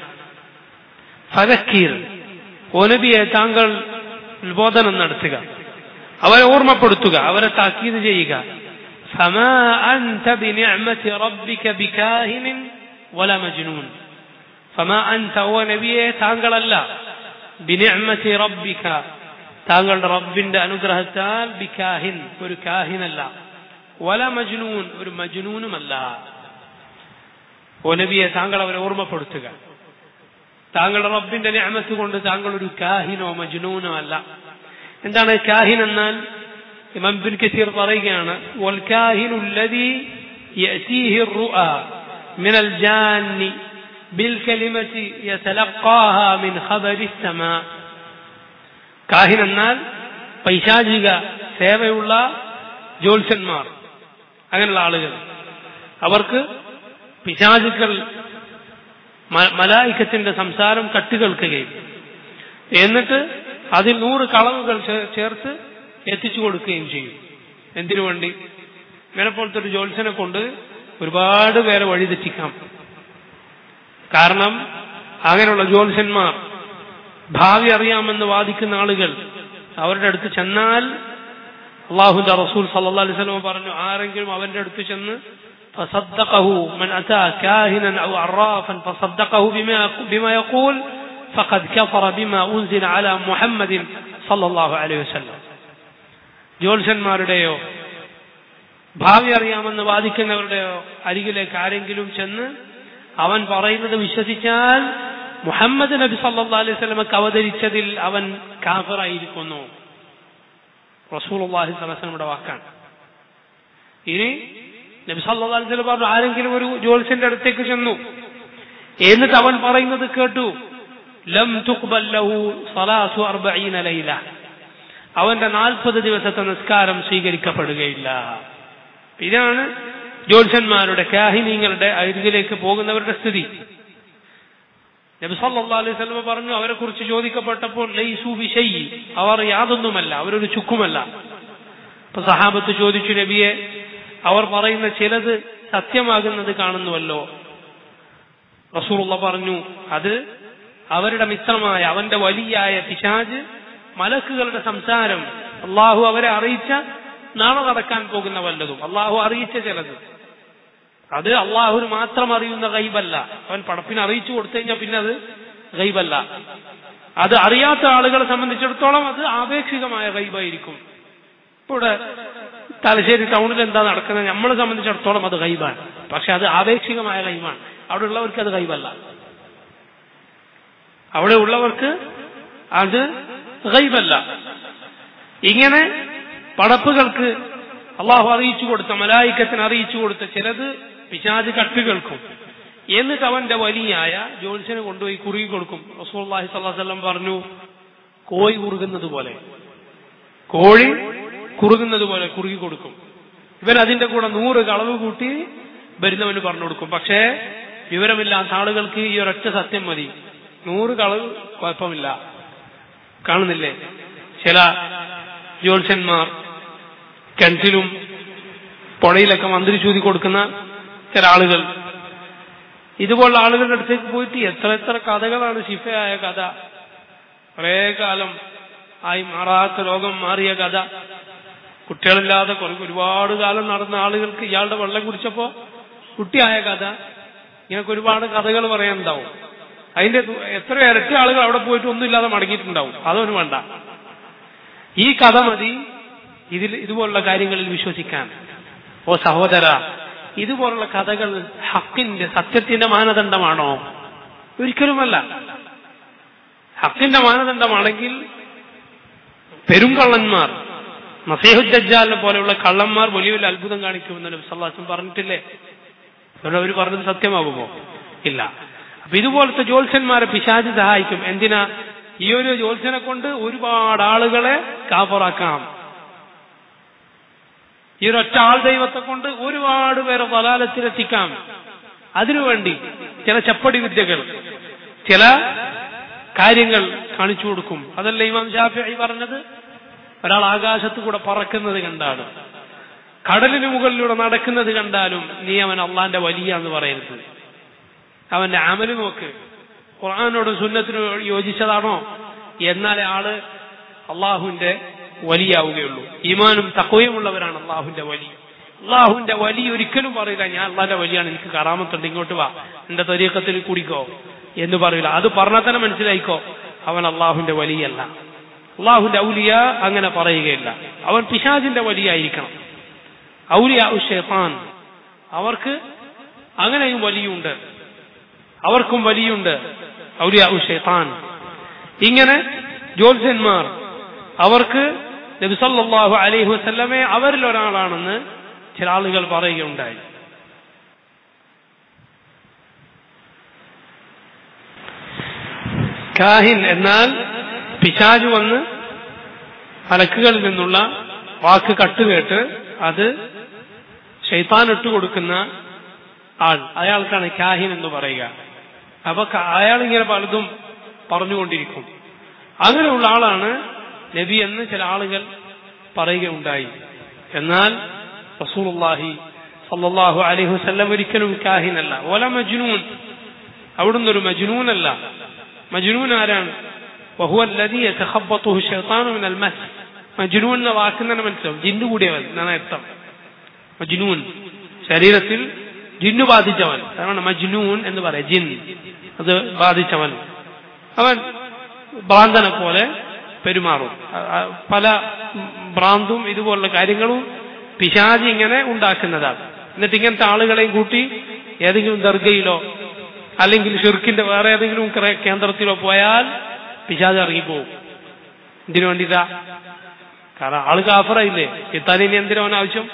ഫതക്കീർ ഓനബിയെ താങ്കൾ ഉത്ബോധനം നടത്തുക അവരെ ഓർമ്മപ്പെടുത്തുക അവരെ താക്കീത് ചെയ്യുക فما أنت بنعمة ربك بكاهن ولا مجنون فما أنت هو نبيه താങ്കൾ അല്ല ബിനിഅമതി റബ്ബിക താങ്കളുടെ റബ്ബിന്റെ അനുഗ്രഹത്താൽ ബികാഹിൻ ഒരു കാഹിനല്ല വല മജ്നൂൻ ഒരു മജ്നൂനുമല്ല ഓ നബിയെ താങ്കൾ അവരെ ഓർമ്മപ്പെടുത്തുക താങ്കളുടെ റബ്ബിന്റെ ഞാമത്ത് കൊണ്ട് താങ്കൾ ഒരു കാഹിനോ മജ്നൂനോ അല്ല എന്താണ് കാഹിൻ എന്നാൽ ഇമാം ബിൻ കസീർ പറയുകയാണ് വൽ കാഹിനു الذي يأتيه الرؤى من الجان بالكلمة يتلقاها من خبر السماء കാഹിൻ എന്നാൽ പൈശാചിക സേവയുള്ള ജ്യോത്സ്യന്മാർ അങ്ങനെയുള്ള ആളുകൾ അവർക്ക് പിശാചുക്കൾ മലായിക്കത്തിന്റെ സംസാരം കട്ടുകേൾക്കുകയും എന്നിട്ട് അതിൽ നൂറ് കളവുകൾ ചേർത്ത് എത്തിച്ചു കൊടുക്കുകയും ചെയ്യും എന്തിനു വേണ്ടി ഇങ്ങനെ പോലത്തെ ഒരു ജ്യോത്സ്യനെ കൊണ്ട് ഒരുപാട് പേരെ വഴിതെറ്റിക്കാം കാരണം അങ്ങനെയുള്ള ജ്യോത്സ്യന്മാർ ഭാവി അറിയാമെന്ന് വാദിക്കുന്ന ആളുകൾ അവരുടെ അടുത്ത് ചെന്നാൽ അള്ളാഹുന്റെ റസൂൽ സല്ലല്ലാഹു അലൈഹി വസല്ലം പറഞ്ഞു ആരെങ്കിലും അവന്റെ അടുത്ത് ചെന്ന് فصدقه من أتى كاهنا أو عرافا فصدقه بما بما يقول فقد كفر بما أنزل على محمد صلى الله عليه وسلم ജ്യോത്സ്യന്മാരുടെയോ ഭാവി അറിയാമെന്ന് വാദിക്കുന്നവരുടെയോ അരികിലേക്ക് ആരെങ്കിലും ചെന്ന് അവൻ പറയുന്നത് വിശ്വസിച്ചാൽ മുഹമ്മദ് നബി സല്ലാ അലൈഹി സ്വലമക്ക് അവതരിച്ചതിൽ അവൻ കാഫറായിരിക്കുന്നു റസൂലുള്ളാഹി സ്വലമയുടെ വാക്കാണ് ഇനി നബി സല്ലാ അലൈഹി സ്വലം പറഞ്ഞു ആരെങ്കിലും ഒരു ജോത്സ്യന്റെ അടുത്തേക്ക് ചെന്നു എന്നിട്ട് അവൻ പറയുന്നത് കേട്ടു ലം തുഖ്ബൽ ലഹു സലാസു അർബഈന ലൈല അവന്റെ നാൽപ്പത് ദിവസത്തെ നിസ്കാരം സ്വീകരിക്കപ്പെടുകയില്ല ഇതാണ് ജ്യോത്സ്യന്മാരുടെ കാഹിനീങ്ങളുടെ അരികിലേക്ക് പോകുന്നവരുടെ സ്ഥിതി നബി സല്ലല്ലാഹു അലൈഹി വസല്ലം പറഞ്ഞു അവരെ കുറിച്ച് ചോദിക്കപ്പെട്ടപ്പോൾ ലൈസു ബിശൈഇ അവർ യാതൊന്നുമല്ല അവരൊരു ചുക്കുമല്ല അപ്പൊ സഹാബത്ത് ചോദിച്ചു നബിയെ അവർ പറയുന്ന ചിലത് സത്യമാകുന്നത് കാണുന്നുവല്ലോ റസൂലുള്ള പറഞ്ഞു അത് അവരുടെ മിത്രമായ അവന്റെ വലിയായ പിശാജ് മലക്കുകളുടെ സംസാരം അള്ളാഹു അവരെ അറിയിച്ച നാളെ നടക്കാൻ പോകുന്ന വല്ലതും അള്ളാഹു അറിയിച്ച ചിലത് അത് അള്ളാഹുന് മാത്രം അറിയുന്ന ഗൈബല്ല അവൻ പടപ്പിന് അറിയിച്ചു കൊടുത്തു കഴിഞ്ഞാൽ പിന്നെ അത് ഗൈബല്ല അത് അറിയാത്ത ആളുകളെ സംബന്ധിച്ചിടത്തോളം അത് ആപേക്ഷികമായ ഗൈബായിരിക്കും ഇവിടെ തലശ്ശേരി ടൗണിൽ എന്താ നടക്കുന്നത് നമ്മളെ സംബന്ധിച്ചിടത്തോളം അത് ഗൈബാണ് പക്ഷെ അത് ആപേക്ഷികമായ ഗൈബാണ് അവിടെ ഉള്ളവർക്ക് അത് ഗൈബല്ല അവിടെ ഉള്ളവർക്ക് അത് ഗൈബല്ല ഇങ്ങനെ പടപ്പുകൾക്ക് അള്ളാഹു അറിയിച്ചു കൊടുത്ത മലായിക്കത്തിന് അറിയിച്ചു കൊടുത്ത ചിലത് പിശാജ് കട്ടുകൾക്കും എന്നിട്ട് അവന്റെ വലിയായ ജോത്സ്യനെ കൊണ്ടുപോയി കുറുകി കൊടുക്കും റസൂള്ളാഹി സ്വല്ലം പറഞ്ഞു കോഴി കുറുകുന്നത് പോലെ കോഴി കുറുകുന്നത് പോലെ കുറുകി കൊടുക്കും ഇവൻ അതിന്റെ കൂടെ നൂറ് കളവ് കൂട്ടി വരുന്നവന് പറഞ്ഞു കൊടുക്കും പക്ഷേ വിവരമില്ലാത്ത ആളുകൾക്ക് ഈ ഒരൊറ്റ സത്യം മതി നൂറ് കളവ് കുഴപ്പമില്ല കാണുന്നില്ലേ ചില ജ്യോത്സ്യന്മാർ കിണറ്റിലും പുഴയിലൊക്കെ മന്ത്രി ചൂതി കൊടുക്കുന്ന ചില ആളുകൾ ഇതുപോലുള്ള ആളുകളുടെ അടുത്തേക്ക് പോയിട്ട് എത്ര എത്ര കഥകളാണ് ശിഫയായ കഥ കുറേ കാലം ആയി മാറാത്ത രോഗം മാറിയ കഥ കുട്ടികളില്ലാതെ കുറെ ഒരുപാട് കാലം നടന്ന ആളുകൾക്ക് ഇയാളുടെ വെള്ളം കുടിച്ചപ്പോ കുട്ടിയായ കഥ ഇങ്ങനൊക്കെ ഒരുപാട് കഥകൾ പറയാനുണ്ടാവും അതിന്റെ എത്ര ഇരട്ടി ആളുകൾ അവിടെ പോയിട്ട് ഒന്നുമില്ലാതെ മടങ്ങിയിട്ടുണ്ടാവും അതൊന്നും വേണ്ട ഈ കഥ മതി ഇതിൽ ഇതുപോലുള്ള കാര്യങ്ങളിൽ വിശ്വസിക്കാൻ ഓ സഹോദര ഇതുപോലുള്ള കഥകൾ ഹക്കിന്റെ സത്യത്തിന്റെ മാനദണ്ഡമാണോ ഒരിക്കലുമല്ല ഹക്കിന്റെ മാനദണ്ഡമാണെങ്കിൽ പെരുങ്കള്ളന്മാർ നസീഹുദ്ദാലിനെ പോലെയുള്ള കള്ളന്മാർ വലിയ വലിയ അത്ഭുതം കാണിക്കുമെന്ന് നബി സല്ലാസും പറഞ്ഞിട്ടില്ലേ അതുകൊണ്ട് അവർ പറഞ്ഞത് സത്യമാകുമോ ഇല്ല അപ്പൊ ഇതുപോലത്തെ ജ്യോത്സ്യന്മാരെ പിശാച് സഹായിക്കും എന്തിനാ ഈ ഒരു ജ്യോത്സ്യനെ കൊണ്ട് ഒരുപാട് ആളുകളെ കാപ്പറാക്കാം ഈ ഒരൊറ്റ ആൾ ദൈവത്തെ കൊണ്ട് ഒരുപാട് പേരെ വലാലത്തിലെത്തിക്കാം അതിനുവേണ്ടി ചില ചപ്പടി വിദ്യകൾ ചില കാര്യങ്ങൾ കാണിച്ചു കൊടുക്കും അതല്ല ഇമാം ഷാഫി പറഞ്ഞത് ഒരാൾ ആകാശത്ത് കൂടെ പറക്കുന്നത് കണ്ടാണ് കടലിന് മുകളിലൂടെ നടക്കുന്നത് കണ്ടാലും നീ അവൻ അള്ളാന്റെ വലിയ എന്ന് പറയരുത് അവന്റെ അമല് നോക്ക് ഖുർആാനോട് സുന്നത്തിനോ യോജിച്ചതാണോ എന്നാലേ ആള് അള്ളാഹുവിന്റെ വലിയാവുകയുള്ളൂ ഈമാനും തക്കവയുമുള്ളവരാണ് അള്ളാഹുവിന്റെ വലി അള്ളാഹുവിന്റെ വലി ഒരിക്കലും പറയില്ല ഞാൻ അള്ളാന്റെ വലിയാണ് എനിക്ക് കറാമത്തുണ്ട് ഇങ്ങോട്ട് വാ എന്റെ തരീക്കത്തിൽ കുടിക്കോ എന്ന് പറയില്ല അത് പറഞ്ഞാൽ തന്നെ മനസ്സിലായിക്കോ അവൻ അള്ളാഹുവിന്റെ വലിയല്ല അള്ളാഹുവിന്റെ ഔലിയ അങ്ങനെ പറയുകയില്ല അവൻ പിശാജിന്റെ വലിയായിരിക്കണം ഔലിയ ഷെഫാൻ അവർക്ക് അങ്ങനെയും വലിയുണ്ട് അവർക്കും വലിയുണ്ട് ഔലിയ ഷെഫാൻ ഇങ്ങനെ ജ്യോത്സ്യന്മാർ അവർക്ക് നബിസല്ലാഹു അലൈഹി വസല്ലമെ അവരിൽ ഒരാളാണെന്ന് ചില ആളുകൾ പറയുകയുണ്ടായി കാഹിൻ എന്നാൽ പിശാജ് വന്ന് മലക്കുകളിൽ നിന്നുള്ള വാക്ക് കട്ടുകേട്ട് അത് ഷെയ്ത്താൻ ഇട്ടുകൊടുക്കുന്ന ആൾ അയാൾക്കാണ് കാഹിൻ എന്ന് പറയുക അപ്പൊ അയാൾ ഇങ്ങനെ പലതും പറഞ്ഞുകൊണ്ടിരിക്കും അങ്ങനെയുള്ള ആളാണ് നബി എന്ന് ചില ആളുകൾ പറയുകയുണ്ടായി എന്നാൽ റസൂലുള്ളാഹി സല്ലല്ലാഹു അലൈഹി വസല്ലം ഒരിക്കലും കാഹിനല്ല ഓല മജ്നൂൻ അവിടുന്ന് ഒരു മജ്നൂനല്ല മജ്നൂൻ ആരാണ് വഹുവ الذي يتخبطه الشيطان من المس മജ്നൂൻ എന്ന വാക്കിന് തന്നെ മനസ്സിലാവും ജിന്നു കൂടിയവൻ എന്നാണ് അർത്ഥം മജ്നൂൻ ശരീരത്തിൽ ജിന്നു ബാധിച്ചവൻ അതാണ് മജ്നൂൻ എന്ന് പറയാം ജിൻ അത് ബാധിച്ചവൻ അവൻ ഭ്രാന്തനെ പോലെ പെരുമാറും അ- അ- പല ഭ്രാന്തും ഇതുപോലുള്ള കാര്യങ്ങളും പിശാജി ഇങ്ങനെ ഉണ്ടാക്കുന്നതാണ് എന്നിട്ട് ഇങ്ങനത്തെ ആളുകളെയും കൂട്ടി ഏതെങ്കിലും ദർഗയിലോ അല്ലെങ്കിൽ ഷിർക്കിന്റെ വേറെ ഏതെങ്കിലും ക്ര- കേന്ദ്രത്തിലോ പോയാൽ പിശാജ് ഇറങ്ങിപ്പോവും ഇതിനു വേണ്ടിയിട്ടാ കാരണം ആള് കാഫറായില്ലേ എത്താൻ ഇനി എന്തിനാ അവൻ ആവശ്യം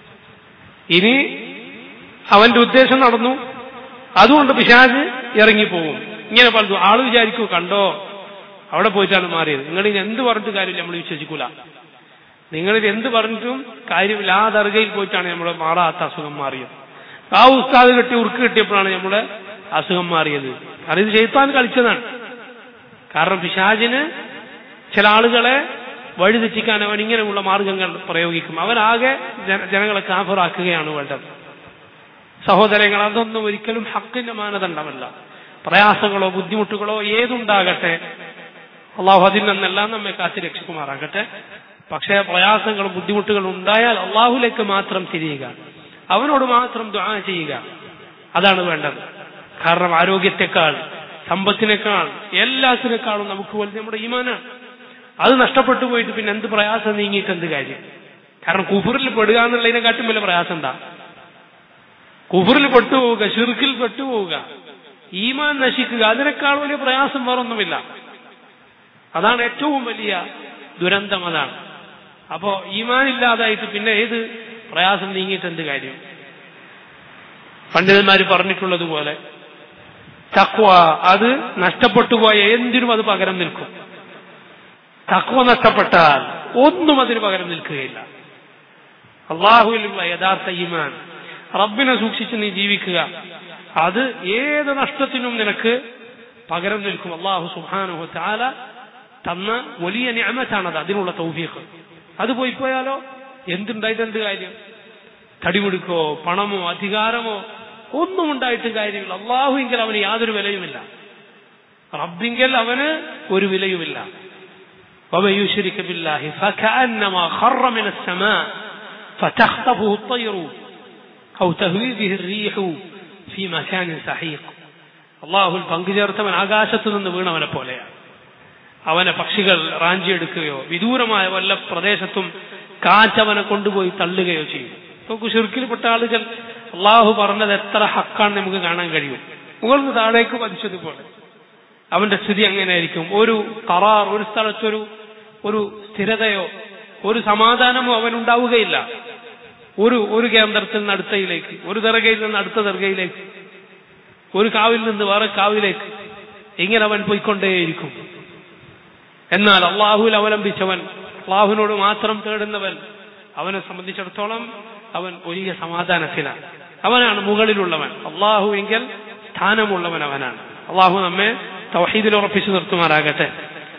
ഇനി അവന്റെ ഉദ്ദേശം നടന്നു അതുകൊണ്ട് പിശാജ് ഇറങ്ങിപ്പോവും ഇങ്ങനെ പലതും ആള് വിചാരിക്കൂ കണ്ടോ അവിടെ പോയിട്ടാണ് മാറിയത് നിങ്ങളിത് എന്ത് പറഞ്ഞിട്ട് കാര്യമില്ല നമ്മൾ വിശ്വസിക്കൂല നിങ്ങളിത് എന്ത് പറഞ്ഞിട്ടും കാര്യമില്ല ആ ദർഗയിൽ പോയിട്ടാണ് നമ്മുടെ മാറാത്ത അസുഖം മാറിയത് ആ ഉസ്താദ് കെട്ടി ഉറുക്ക് കിട്ടിയപ്പോഴാണ് നമ്മുടെ അസുഖം മാറിയത് കാരണം ഇത് ചെയ്ത്താൻ കളിച്ചതാണ് കാരണം പിശാജിന് ചില ആളുകളെ വഴിതെറ്റിക്കാൻ അവൻ ഇങ്ങനെയുള്ള മാർഗങ്ങൾ പ്രയോഗിക്കും അവനാകെ ജന- ജനങ്ങളെ കാഫറാക്കുകയാണ് വേണ്ടത് സഹോദരങ്ങൾ അതൊന്നും ഒരിക്കലും ഹക്കിന്റെ മാനദണ്ഡമല്ല പ്രയാസങ്ങളോ ബുദ്ധിമുട്ടുകളോ ഏതുണ്ടാകട്ടെ അള്ളാഹു അതിൽ നിന്നെല്ലാം നമ്മെ കാത്തി രക്ഷിക്കുമാറാകട്ടെ പക്ഷേ പ്രയാസങ്ങളും ബുദ്ധിമുട്ടുകളും ഉണ്ടായാൽ അള്ളാഹുലേക്ക് മാത്രം തിരിയുക അവനോട് മാത്രം ദുആ ചെയ്യുക അതാണ് വേണ്ടത് കാരണം ആരോഗ്യത്തെക്കാൾ സമ്പത്തിനേക്കാൾ എല്ലാത്തിനേക്കാളും നമുക്ക് വലുത് നമ്മുടെ ഈമാനാണ് അത് നഷ്ടപ്പെട്ടു പോയിട്ട് പിന്നെ എന്ത് പ്രയാസം നീങ്ങിയിട്ട് എന്ത് കാര്യം കാരണം കുഫറിൽ പെടുക എന്നുള്ളതിനെക്കാട്ടും വലിയ പ്രയാസം എന്താ കുഫറിൽ പെട്ടുപോവുക ഷിർക്കിൽ പെട്ടുപോവുക ഈമാൻ നശിക്കുക അതിനേക്കാൾ വലിയ പ്രയാസം വേറൊന്നുമില്ല അതാണ് ഏറ്റവും വലിയ ദുരന്തം അതാണ് അപ്പോ ഈമാൻ ഇല്ലാതായിട്ട് പിന്നെ ഏത് പ്രയാസം നീങ്ങിയിട്ട് എന്ത് കാര്യം പണ്ഡിതന്മാർ പറഞ്ഞിട്ടുള്ളതുപോലെ തക്വ അത് നഷ്ടപ്പെട്ടു പോയ എന്തിനും അത് പകരം നിൽക്കും തക്വ നഷ്ടപ്പെട്ടാൽ ഒന്നും അതിന് പകരം നിൽക്കുകയില്ല അള്ളാഹുവിലുള്ള യഥാർത്ഥ ഈമാൻ റബ്ബിനെ സൂക്ഷിച്ച് നീ ജീവിക്കുക അത് ഏത് നഷ്ടത്തിനും നിനക്ക് പകരം നിൽക്കും അള്ളാഹു സുബാനുഹു താല തന്ന വലിയ ഞാമത്താണത് അതിനുള്ള തൗഫീഖ് അത് പോയി പോയാലോ എന്തുണ്ടായിട്ട് എന്ത് കാര്യം തടിമുടുക്കോ പണമോ അധികാരമോ ഒന്നും ഉണ്ടായിട്ട് കാര്യമില്ല അള്ളാഹുവിങ്കിൽ അവന് യാതൊരു വിലയുമില്ല റബ്ബിങ്കിൽ അവന് ഒരു വിലയുമില്ല ومن يشرك بالله فكأنما خر من السماء فتخطفه الطير أو تهوي به الريح في مكان سحيق അള്ളാഹുൽ പങ്കുചേർത്തവൻ ആകാശത്ത് നിന്ന് വീണവനെ പോലെയാണ് അവനെ പക്ഷികൾ റാഞ്ചിയെടുക്കുകയോ വിദൂരമായ വല്ല പ്രദേശത്തും കാറ്റവനെ കൊണ്ടുപോയി തള്ളുകയോ ചെയ്യും നോക്കൂ ഷിർക്കിൽപ്പെട്ട ആളുകൾ അള്ളാഹു പറഞ്ഞത് എത്ര ഹക്കാണ് നമുക്ക് കാണാൻ കഴിയും മുകളിൽ താഴേക്ക് പതിച്ചതുപോലെ അവന്റെ സ്ഥിതി അങ്ങനെയായിരിക്കും ഒരു കറാർ ഒരു സ്ഥലത്തൊരു ഒരു സ്ഥിരതയോ ഒരു സമാധാനമോ അവനുണ്ടാവുകയില്ല ഒരു ഒരു കേന്ദ്രത്തിൽ നിന്ന് അടുത്തയിലേക്ക് ഒരു ദർഗയിൽ നിന്ന് അടുത്ത ദർഗയിലേക്ക് ഒരു കാവിൽ നിന്ന് വേറെ കാവിലേക്ക് ഇങ്ങനെ അവൻ പോയിക്കൊണ്ടേയിരിക്കും എന്നാൽ അള്ളാഹുവിൽ അവലംബിച്ചവൻ അള്ളാഹുവിനോട് മാത്രം തേടുന്നവൻ അവനെ സംബന്ധിച്ചിടത്തോളം അവൻ വലിയ സമാധാനത്തിലാണ് അവനാണ് മുകളിലുള്ളവൻ അള്ളാഹു എങ്കിൽ സ്ഥാനമുള്ളവൻ അവനാണ് അള്ളാഹു നമ്മെ തൗഹീദിൽ ഉറപ്പിച്ചു നിർത്തുമാറാകട്ടെ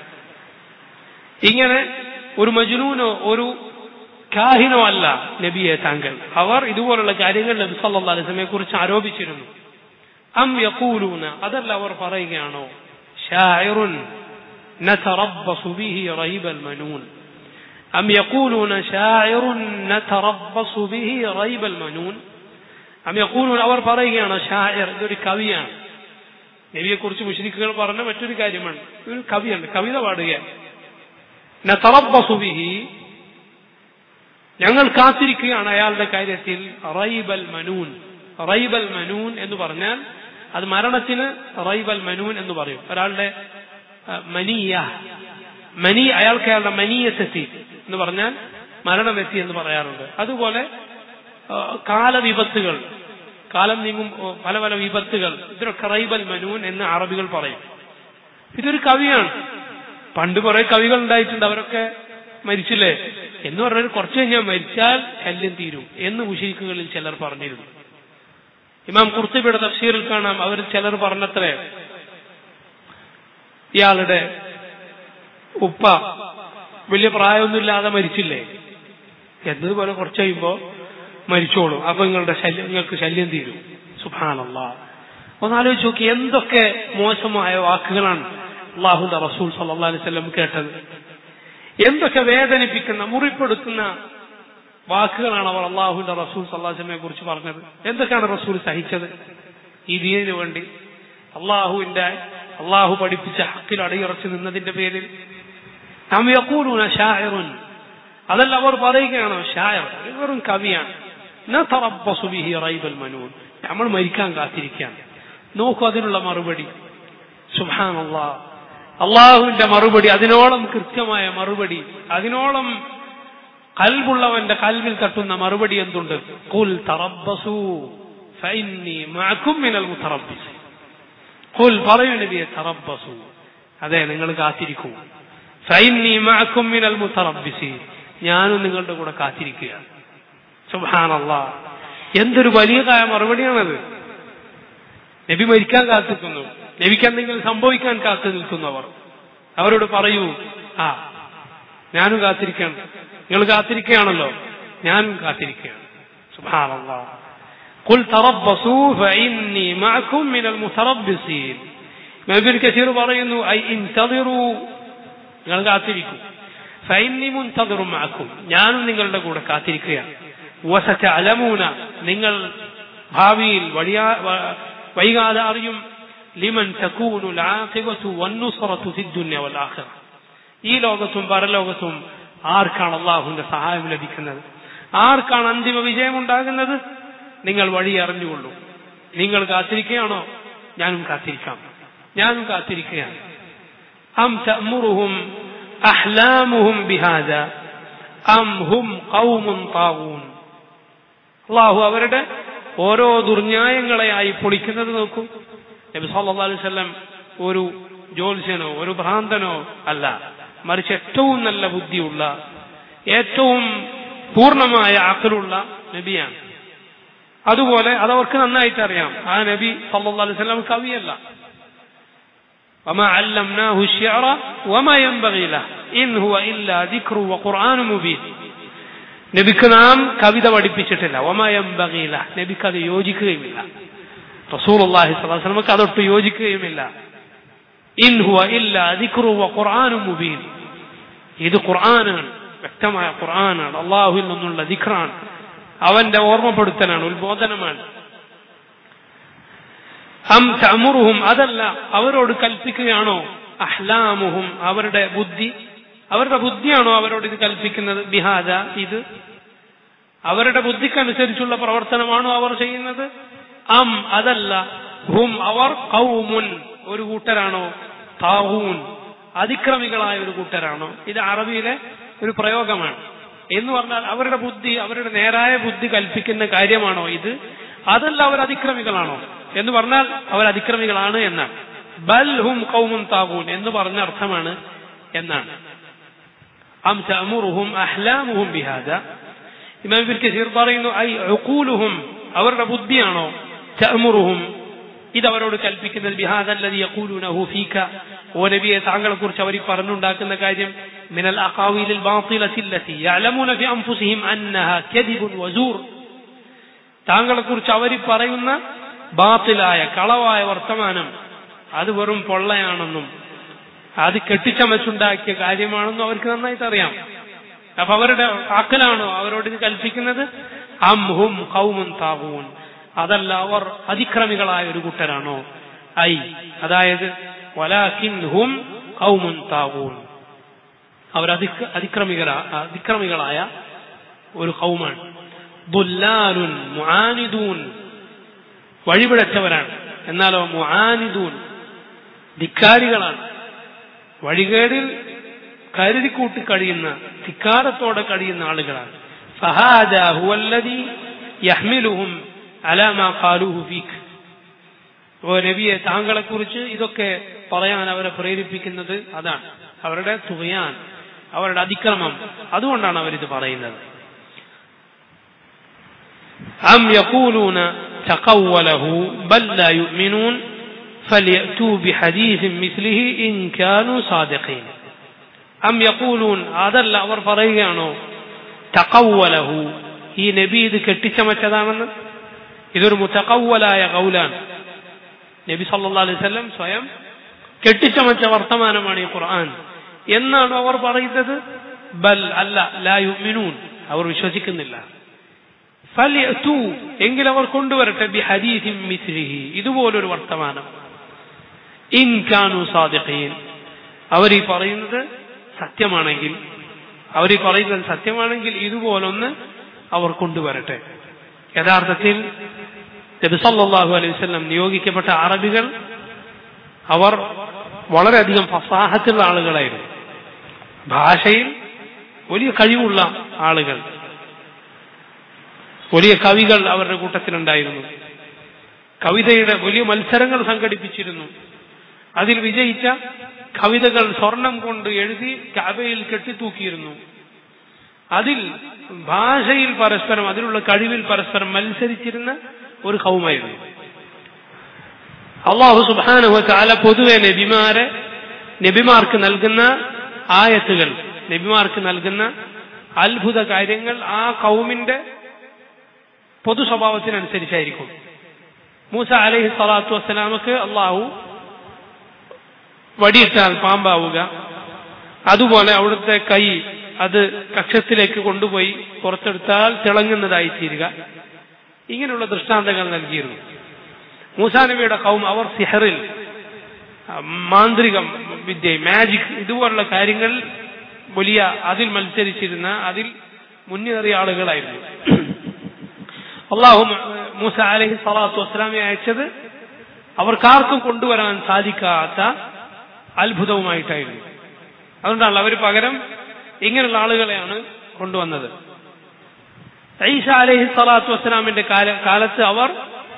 ഇങ്ങനെ ഒരു മജ്നൂനോ ഒരു കാഹിനോ അല്ല നബിയെ താങ്കൾ അവർ ഇതുപോലുള്ള കാര്യങ്ങൾ നബി സല്ലല്ലാഹു അലൈഹി വസല്ലമയെ കുറിച്ച് ആരോപിച്ചിരുന്നു അം യഖൂലൂന അതല്ല അവർ പറയുകയാണോ ഷാഇറുൻ نتربص به ريب المنون أم يقولون شاعر نتربص به ريب المنون أم يقولون അവർ പറയുകയാണ് ഷായർ ഇതൊരു കവിയാണ് നബിയെ കുറിച്ച് മുസ്ലിക്കുകൾ പറഞ്ഞ മറ്റൊരു കാര്യമാണ് ഒരു കവിയാണ് കവിത പാടുക നതറബ്ബസു ബിഹി ഞങ്ങൾ കാത്തിരിക്കുകയാണ് അയാളുടെ കാര്യത്തിൽ റൈബൽ മനൂൻ റൈബൽ മനൂൻ എന്ന് പറഞ്ഞാൽ അത് മരണത്തിന് റൈബൽ മനൂൻ എന്ന് പറയും ഒരാളുടെ മനീയ മനി അയാൾക്ക് അയാളുടെ മനീയത്തെത്തി എന്ന് പറഞ്ഞാൽ മരണമെത്തി എന്ന് പറയാറുണ്ട് അതുപോലെ കാലവിപത്തുകൾ കാലം നീങ്ങും പല പല വിപത്തുകൾ ഇതിനൊക്കെ റൈബൽ മനൂൻ എന്ന് അറബികൾ പറയും ഇതൊരു കവിയാണ് പണ്ട് കുറെ കവികൾ ഉണ്ടായിട്ടുണ്ട് അവരൊക്കെ മരിച്ചില്ലേ എന്ന് പറഞ്ഞാൽ കുറച്ച് കഴിഞ്ഞാൽ മരിച്ചാൽ ശല്യം തീരും എന്ന് മുഷരിക്കുകളിൽ ചിലർ പറഞ്ഞിരുന്നു ഇമാം കുർത്തുബിയുടെ തഫ്സീറിൽ കാണാം അവർ ചിലർ പറഞ്ഞത്രേ ഇയാളുടെ ഉപ്പ വലിയ പ്രായമൊന്നുമില്ലാതെ മരിച്ചില്ലേ എന്നതുപോലെ കുറച്ച് കഴിയുമ്പോ മരിച്ചോളും അപ്പൊ നിങ്ങളുടെ ശല്യം നിങ്ങൾക്ക് ശല്യം തീരും സുഭാനല്ല ഒന്നാലോചിച്ച് നോക്കി എന്തൊക്കെ മോശമായ വാക്കുകളാണ് അള്ളാഹുന്റെ റസൂൽ സല്ലാ അലൈഹി സ്വലം കേട്ടത് എന്തൊക്കെ വേദനിപ്പിക്കുന്ന മുറിപ്പെടുത്തുന്ന വാക്കുകളാണ് അവർ അള്ളാഹുന്റെ റസൂൽ സല്ലാസ്ലമെ കുറിച്ച് പറഞ്ഞത് എന്തൊക്കെയാണ് റസൂൽ സഹിച്ചത് ഈ ദീനിനു വേണ്ടി അള്ളാഹുവിന്റെ അള്ളാഹു പഠിപ്പിച്ച ഹക്കിൽ അടിയുറച്ചു നിന്നതിന്റെ പേരിൽ നാം യക്കൂലൂന ഷായറുൻ അതല്ല അവർ പറയുകയാണോ ഷായർ വെറും കവിയാണ് ബിഹി റൈബൽ മനൂൻ നമ്മൾ മരിക്കാൻ കാത്തിരിക്കുകയാണ് നോക്കൂ അതിനുള്ള മറുപടി സുഹാൻ അള്ളാഹ് അള്ളാഹുവിന്റെ മറുപടി അതിനോളം കൃത്യമായ മറുപടി അതിനോളം കൽബുള്ളവന്റെ കൽവിൽ തട്ടുന്ന മറുപടി എന്തുണ്ട് കുൽ തറബസു ഫൈന്നി മഅക്കും മിനൽ മുതറബ്ബിസ് കുൽ പറയൂ നബിയെ തറബസു അതെ നിങ്ങൾ കാത്തിരിക്കൂ ഫൈന്നി മഅക്കും മിനൽ മുതറബ്ബിസ് ഞാനും നിങ്ങളുടെ കൂടെ കാത്തിരിക്കുകയാണ് സുബ്ഹാനല്ലാ എന്തൊരു വലിയതായ മറുപടിയാണത് നബി മരിക്കാൻ കാത്തിരിക്കുന്നു നബിക്ക് എന്തെങ്കിലും സംഭവിക്കാൻ കാത്തു നിൽക്കുന്നവർ അവരോട് പറയൂ ആ ഞാനും കാത്തിരിക്കണം നിങ്ങൾ കാത്തിരിക്കുകയാണല്ലോ ഞാനും കാത്തിരിക്കുകയാണ് സുബ്ഹാനല്ലാ قل تربصوا فإني معكم من المتربصين ഇബ്നു കസീർ പറയുന്നു ഐ ഇൻതദിറു നിങ്ങൾ കാത്തിരിക്കൂ ഫൈന്നി മുൻതദിറു മഅക്കും ഞാനും നിങ്ങളുടെ കൂടെ കാത്തിരിക്കുകയാണ് വസതഅലമൂന നിങ്ങൾ ഭാവിയിൽ വഴിയാ വൈകാതെ അറിയും ലിമൻ തകൂനു العاقبة والنصرة في الدنيا والآخرة ഈ ലോകത്തും പരലോകത്തും ആർക്കാണ് അള്ളാഹുവിന്റെ സഹായം ലഭിക്കുന്നത് ആർക്കാണ് അന്തിമ വിജയം ഉണ്ടാകുന്നത് നിങ്ങൾ വഴി അറിഞ്ഞുകൊള്ളൂ നിങ്ങൾ കാത്തിരിക്കുകയാണോ ഞാനും കാത്തിരിക്കാം ഞാനും കാത്തിരിക്കുകയാണ് അം തഅമുറുഹും അഹ്ലാമുഹും ബിഹാദ അം ഹും ഖൗമുൻ താവൂൻ അള്ളാഹു അവരുടെ ഓരോ ദുർന്യായങ്ങളെയായി പൊളിക്കുന്നത് നോക്കൂ നബി സല്ലല്ലാഹു അലൈഹി വസല്ലം ഒരു ജ്യോത്സ്യനോ ഒരു ഭ്രാന്തനോ അല്ല മറിച്ച് ഏറ്റവും നല്ല ബുദ്ധിയുള്ള ഏറ്റവും പൂർണ്ണമായ അക്കലുള്ള നബിയാണ് അതുപോലെ അതവർക്ക് നന്നായിട്ട് അറിയാം ആ നബി സല്ലല്ലാഹു അലൈഹി വസല്ലം കവിയല്ല وما علمناه الشعر وما ينبغي له إن هو إلا ذكر وقرآن مبين നബിക്ക് നാം കവിത പഠിപ്പിച്ചിട്ടില്ല ഒമയംബകയില നബിക്ക് അത് യോജിക്കുകയുമില്ല റസൂൽ അള്ളാഹി സ്വലാസ്ലമക്ക് അതൊട്ട് യോജിക്കുകയുമില്ല ഇൻഹുവ ഇല്ല ദിക്റു ഖുർആാനു മുബീൻ ഇത് ഖുർആനാണ് വ്യക്തമായ ഖുർആനാണ് അള്ളാഹുവിൽ നിന്നുള്ള ദിഖ്റാണ് അവന്റെ ഓർമ്മപ്പെടുത്തലാണ് ഉത്ബോധനമാണ് അം തമുറുഹും അതല്ല അവരോട് കൽപ്പിക്കുകയാണോ അഹ്ലാമുഹും അവരുടെ ബുദ്ധി അവരുടെ ബുദ്ധിയാണോ അവരോട് ഇത് കൽപ്പിക്കുന്നത് ബിഹാദ ഇത് അവരുടെ ബുദ്ധിക്കനുസരിച്ചുള്ള പ്രവർത്തനമാണോ അവർ ചെയ്യുന്നത് അം അതല്ല ഹും അവർ കൗമുൻ ഒരു കൂട്ടരാണോ താവൂൻ അതിക്രമികളായ ഒരു കൂട്ടരാണോ ഇത് അറബിയിലെ ഒരു പ്രയോഗമാണ് എന്ന് പറഞ്ഞാൽ അവരുടെ ബുദ്ധി അവരുടെ നേരായ ബുദ്ധി കൽപ്പിക്കുന്ന കാര്യമാണോ ഇത് അതല്ല അവർ അതിക്രമികളാണോ എന്ന് പറഞ്ഞാൽ അവർ അതിക്രമികളാണ് എന്നാണ് ബൽ ഹും കൗമുൻ താവൂൻ എന്ന് പറഞ്ഞ അർത്ഥമാണ് എന്നാണ് അം തഅമുറുഹും അഹ്ലാമുഹും ബിഹാദ ഇമാം ഇബ്നു കസീർ പറയുന്നു ഐ ഉഖൂലുഹും അവരുടെ ബുദ്ധിയാണോ തഅമുറുഹും ഇത് അവരോട് കൽപ്പിക്കുന്നത് ബിഹാദ അല്ലദി യഖൂലുനഹു ഫീക ഓ നബിയെ താങ്കളെ കുറിച്ച് അവർ പറഞ്ഞുണ്ടാക്കുന്ന കാര്യം മിനൽ അഖാവീലിൽ ബാത്തിലത്തി അല്ലതി യഅലമൂന ഫി അൻഫുസിഹിം അന്നഹ കദിബുൻ വസൂർ താങ്കളെ കുറിച്ച് അവർ പറയുന്ന ബാത്തിലായ കളവായ വർത്തമാനം അത് വെറും പൊള്ളയാണെന്നും അത് കെട്ടിച്ചമച്ചുണ്ടാക്കിയ കാര്യമാണെന്നും അവർക്ക് നന്നായിട്ട് അറിയാം അപ്പൊ അവരുടെ അക്കലാണോ അവരോട് ഇത് കൽപ്പിക്കുന്നത് അം ഹും കൗമുൻ താവൂൻ അതല്ല അവർ അതിക്രമികളായ ഒരു കൂട്ടരാണോ ഐ അതായത് വലാക്കിൻ ഹും കൗമുൻ താവൂൻ അവർ അതിക്ര അതിക്രമികളാ അതിക്രമികളായ ഒരു കൗമാണ് ദുല്ലാലുൻ മുആനിദൂൻ വഴിപിഴച്ചവരാണ് എന്നാലോ മുആനിദൂൻ ധിക്കാരികളാണ് വഴികേടിൽ കരുതിക്കൂട്ടി കഴിയുന്ന ധിക്കാരത്തോടെ കഴിയുന്ന ആളുകളാണ് ഫഹാദ ഹുവല്ലദി യഹ്മിലുഹും അലാമാ ഖാലൂഹു ഫീക്ക് ഓ നബിയെ താങ്കളെ കുറിച്ച് ഇതൊക്കെ പറയാൻ അവരെ പ്രേരിപ്പിക്കുന്നത് അതാണ് അവരുടെ തുകയാൻ അവരുടെ അതിക്രമം അതുകൊണ്ടാണ് അവരിത് പറയുന്നത് أم يقولون تقوله بل لا يؤمنون فليأتوا بحديث مثله إن كانوا صادقين أم يقولون هذا لا അവർ പറയുകയാണോ തകവലഹു ഈ നബി ഇത് കെട്ടിച്ചമച്ചതാണെന്ന് ഇതൊരു മുത്തകവലായ കൗലാണ് നബി സല്ലാ അലൈഹി സ്വലം സ്വയം കെട്ടിച്ചമച്ച വർത്തമാനമാണ് ഈ ഖുർആൻ എന്നാണ് അവർ പറയുന്നത് ബൽ അല്ല ലാ യുമിനൂൻ അവർ വിശ്വസിക്കുന്നില്ല ഫലിയതു എങ്കിൽ അവർ കൊണ്ടുവരട്ടെ ബി ഹദീസിൻ മിസ്ലിഹി ഇതുപോലൊരു വർത്തമാനം ഇൻ കാനു സാദിഖീൻ അവർ ഈ പറയുന്നത് സത്യമാണെങ്കിൽ അവർ ഈ പറയുന്നത് സത്യമാണെങ്കിൽ ഇതുപോലൊന്ന് അവർ കൊണ്ടുവരട്ടെ യഥാർത്ഥത്തിൽ നബി സല്ലല്ലാഹു അലൈഹി വസല്ലം നിയോഗിക്കപ്പെട്ട അറബികൾ അവർ വളരെയധികം ഫസാഹത്തുള്ള ആളുകളായിരുന്നു ഭാഷയിൽ വലിയ കഴിവുള്ള ആളുകൾ വലിയ കവികൾ അവരുടെ കൂട്ടത്തിലുണ്ടായിരുന്നു കവിതയുടെ വലിയ മത്സരങ്ങൾ സംഘടിപ്പിച്ചിരുന്നു അതിൽ വിജയിച്ച കവിതകൾ സ്വർണം കൊണ്ട് എഴുതി കബയിൽ കെട്ടിത്തൂക്കിയിരുന്നു അതിൽ ഭാഷയിൽ പരസ്പരം അതിലുള്ള കഴിവിൽ പരസ്പരം മത്സരിച്ചിരുന്ന ഒരു കൗമായിരുന്നു അള്ളാഹു സുബാനുവ കാല പൊതുവെ നബിമാരെ നബിമാർക്ക് നൽകുന്ന ആയത്തുകൾ നബിമാർക്ക് നൽകുന്ന അത്ഭുത കാര്യങ്ങൾ ആ കൗമിന്റെ പൊതു സ്വഭാവത്തിനനുസരിച്ചായിരിക്കും മൂസ അലഹി സ്വലാത്തു വസ്സലാമക്ക് അള്ളാഹു വടിയിട്ടാൽ പാമ്പാവുക അതുപോലെ അവിടുത്തെ കൈ അത് കക്ഷത്തിലേക്ക് കൊണ്ടുപോയി പുറത്തെടുത്താൽ തിളങ്ങുന്നതായി തീരുക ഇങ്ങനെയുള്ള ദൃഷ്ടാന്തങ്ങൾ നൽകിയിരുന്നു മൂസാ നബിയുടെ കൗം അവർ സിഹറിൽ മാന്ത്രികം വിദ്യ മാജിക് ഇതുപോലുള്ള കാര്യങ്ങൾ വലിയ അതിൽ മത്സരിച്ചിരുന്ന അതിൽ മുന്നേറിയ ആളുകളായിരുന്നു അള്ളാഹു മൂസ അലഹി സ്വലാത്തു വസ്സലാമെ അയച്ചത് അവർക്കാർക്കും കൊണ്ടുവരാൻ സാധിക്കാത്ത അത്ഭുതവുമായിട്ടായിരുന്നു അതുകൊണ്ടാണ് അവർ പകരം ഇങ്ങനെയുള്ള ആളുകളെയാണ് കൊണ്ടുവന്നത് ഐസ അലഹി സ്വലാത്തു വസ്സലാമിന്റെ കാലത്ത് അവർ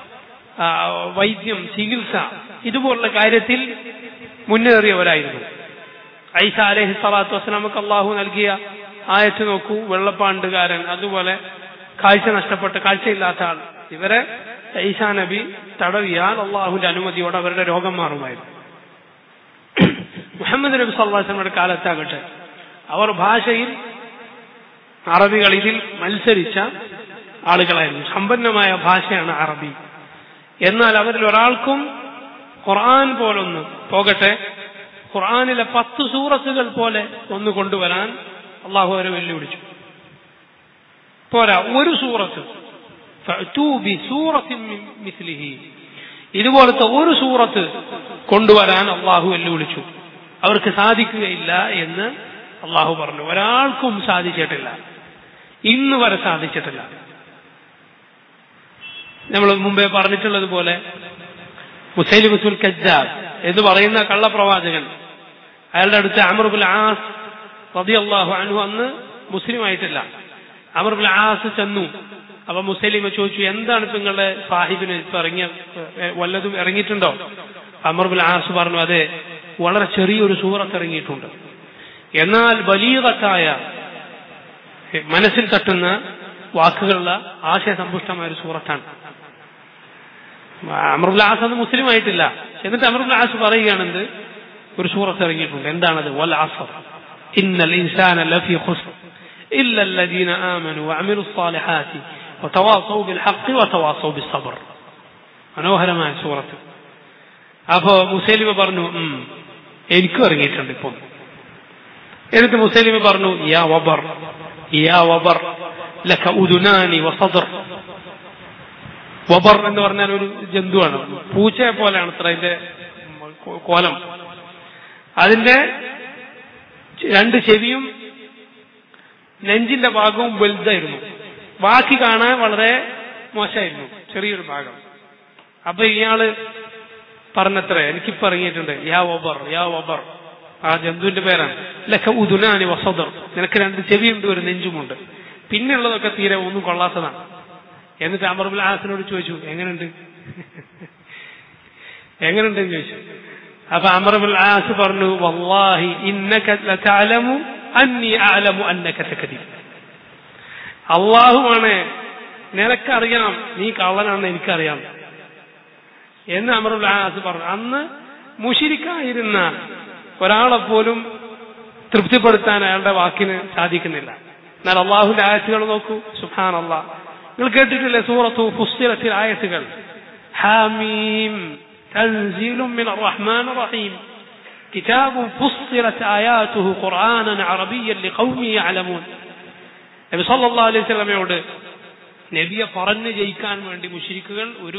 വൈദ്യം ചികിത്സ ഇതുപോലുള്ള കാര്യത്തിൽ മുന്നേറിയവരായിരുന്നു ഐസ അലഹി സ്വലാത്തു വസ്സലാമക്ക് അള്ളാഹു നൽകിയ ആയത്ത് നോക്കൂ വെള്ളപ്പാണ്ടുകാരൻ അതുപോലെ കാഴ്ച നഷ്ടപ്പെട്ട കാഴ്ചയില്ലാത്ത ആൾ ഇവരെ ഈസാ നബി തടവിയാൽ അള്ളാഹുവിന്റെ അനുമതിയോടെ അവരുടെ രോഗം മാറുമായിരുന്നു മുഹമ്മദ് നബി സല്ലാസ്ലമയുടെ കാലത്താകട്ടെ അവർ ഭാഷയിൽ അറബികൾ ഇതിൽ മത്സരിച്ച ആളുകളായിരുന്നു സമ്പന്നമായ ഭാഷയാണ് അറബി എന്നാൽ അവരിൽ ഒരാൾക്കും ഖുർആൻ പോലൊന്ന് പോകട്ടെ ഖുർആനിലെ പത്ത് സൂറത്തുകൾ പോലെ ഒന്ന് കൊണ്ടുവരാൻ അള്ളാഹു അവരെ വെല്ലുവിളിച്ചു പോരാ ഒരു സൂറത്ത് ഇതുപോലത്തെ ഒരു സൂറത്ത് കൊണ്ടുവരാൻ അള്ളാഹു വെല്ലുവിളിച്ചു അവർക്ക് സാധിക്കുകയില്ല എന്ന് അള്ളാഹു പറഞ്ഞു ഒരാൾക്കും സാധിച്ചിട്ടില്ല ഇന്ന് വരെ സാധിച്ചിട്ടില്ല നമ്മൾ മുമ്പേ പറഞ്ഞിട്ടുള്ളത് പോലെ മുസൈലിമുസുൽ കജ്ജാബ് എന്ന് പറയുന്ന കള്ളപ്രവാചകൻ അയാളുടെ അടുത്ത് അമർബുൽ ആസ് റതി അള്ളാഹു അനു അന്ന് മുസ്ലിം ആയിട്ടില്ല അമർബുൽ ആസ് ചെന്നു അപ്പൊ മുസൈലിമ ചോദിച്ചു എന്താണ് ഇപ്പൊ നിങ്ങളുടെ സാഹിബിന് ഇപ്പൊ ഇറങ്ങിയ വല്ലതും ഇറങ്ങിയിട്ടുണ്ടോ അമർബുൽ ആസ് പറഞ്ഞു അതെ വളരെ ചെറിയൊരു സൂറത്ത് ഇറങ്ങിയിട്ടുണ്ട് എന്നാൽ ബലീകത്തായ മനസ്സിൽ തട്ടുന്ന വാക്കുകളുള്ള ആശയസമ്പുഷ്ടമായ ഒരു സൂറത്താണ് അമറുൽ ആസ് അത് മുസ്ലിം ആയിട്ടില്ല എന്നിട്ട് അമറുൽ ആസ് പറയുകയാണെന്ത് ഒരു സൂറത്ത് ഇറങ്ങിയിട്ടുണ്ട് എന്താണത് വൽ ആസർ ഇന്നൽ ഇൻസാന ലഫി ഖുസ്ർ إلا الذين آمنوا وعملوا الصالحات وتواصوا بالحق وتواصوا بالصبر മനോഹരമായ സൂറത്ത് അപ്പോ മുസൈലിമ പറഞ്ഞു എനിക്കും ഇറങ്ങിയിട്ടുണ്ട് ഇപ്പം എന്നിട്ട് മുസൈലിമ പറഞ്ഞു യാ വബർ യാ വബർ ലക ഉദുനാനി വസദർ വബർ എന്ന് പറഞ്ഞാൽ ഒരു ജന്തുവാണ് പൂച്ചയെ പോലെയാണ് അത്ര അതിന്റെ കോലം അതിന്റെ രണ്ട് ചെവിയും നെഞ്ചിന്റെ ഭാഗവും വലുതായിരുന്നു ബാക്കി കാണാൻ വളരെ മോശമായിരുന്നു ചെറിയൊരു ഭാഗം അപ്പൊ ഇയാള് പറഞ്ഞത്ര എനിക്കിപ്പോ ഇറങ്ങിയിട്ടുണ്ട് യാ ഒബർ യാ ഒബർ ആ ജന്തുവിന്റെ പേരാണ് ലക്ക ഉദുനാനി വസദർ നിനക്ക് രണ്ട് ചെവിയുണ്ട് ഒരു നെഞ്ചുമുണ്ട് പിന്നെയുള്ളതൊക്കെ തീരെ ഒന്നും കൊള്ളാത്തതാണ് എന്നിട്ട് അമർബുൽ ആസിനോട് ചോദിച്ചു എങ്ങനെയുണ്ട് എങ്ങനെയുണ്ടെന്ന് ചോദിച്ചു അപ്പൊ അമർബുൽ ആസ് പറഞ്ഞു വല്ലാഹി ഇന്നക ലതഅലമു അന്നി അഅലമു അന്നക തകദിബ് അള്ളാഹുവാണ് നിനക്കറിയാം നീ കള്ളനാണെന്ന് എനിക്കറിയാം എന്ന് അമറുൽ ആസ് പറഞ്ഞു അന്ന് മുഷിരിക്കായിരുന്ന ഒരാളെ പോലും തൃപ്തിപ്പെടുത്താൻ അയാളുടെ വാക്കിന് സാധിക്കുന്നില്ല എന്നാൽ അള്ളാഹുവിന്റെ ആയത്തുകൾ നോക്കൂ സുഹാൻ അള്ളാഹ് നിങ്ങൾ കേട്ടിട്ടില്ലേ സൂറത്തു ഫുസ്തിലത്തിൽ ആയത്തുകൾ ഹാമീം تنزيل من الرحمن الرحيم كتاب فصلت آياته قرآنا عربيا لقوم يعلمون നബി സല്ലല്ലാഹു അലൈഹി വസല്ലമയോട് നബിയെ പറഞ്ഞു ജയിക്കാൻ വേണ്ടി മുശ്രിക്കുകൾ ഒരു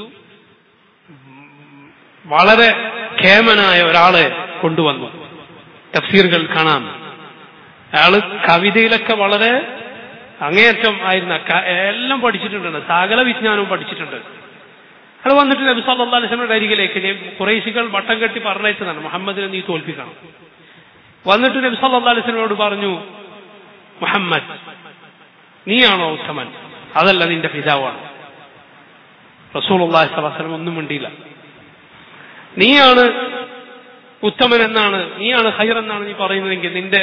വളരെ കേമനായ ഒരാളെ കൊണ്ടുവന്നു തഫ്സീറുകൾ കാണാം അയാള് കവിതയിലൊക്കെ വളരെ അങ്ങേയറ്റം ആയിരുന്ന ക- എല്ലാം പഠിച്ചിട്ടുണ്ട് സകല വിജ്ഞാനവും പഠിച്ചിട്ടുണ്ട് അയാൾ വന്നിട്ട് നബി സല്ലല്ലാഹു അലൈഹി വസല്ലമയുടെ അരികിലേക്ക് നബി- ഖുറൈശികൾ വട്ടം കെട്ടി പറഞ്ഞയച്ചതാണ് മുഹമ്മദിനെ നീ തോൽപ്പിക്കണം വന്നിട്ട് നബി സല്ലല്ലാഹു അലൈഹി വസല്ലമയോട് പറഞ്ഞു മുഹമ്മദ് നീയാണോ ഉത്തമൻ അതല്ല നിന്റെ പിതാവാണ് റസൂലുള്ളാഹി സ്വല്ലല്ലാഹു അലൈഹി വസല്ലം ഒന്നും മിണ്ടിയില്ല നീയാണ് ഉത്തമൻ എന്നാണ് നീയാണ് ഹൈർ എന്നാണ് നീ പറയുന്നതെങ്കിൽ നിന്റെ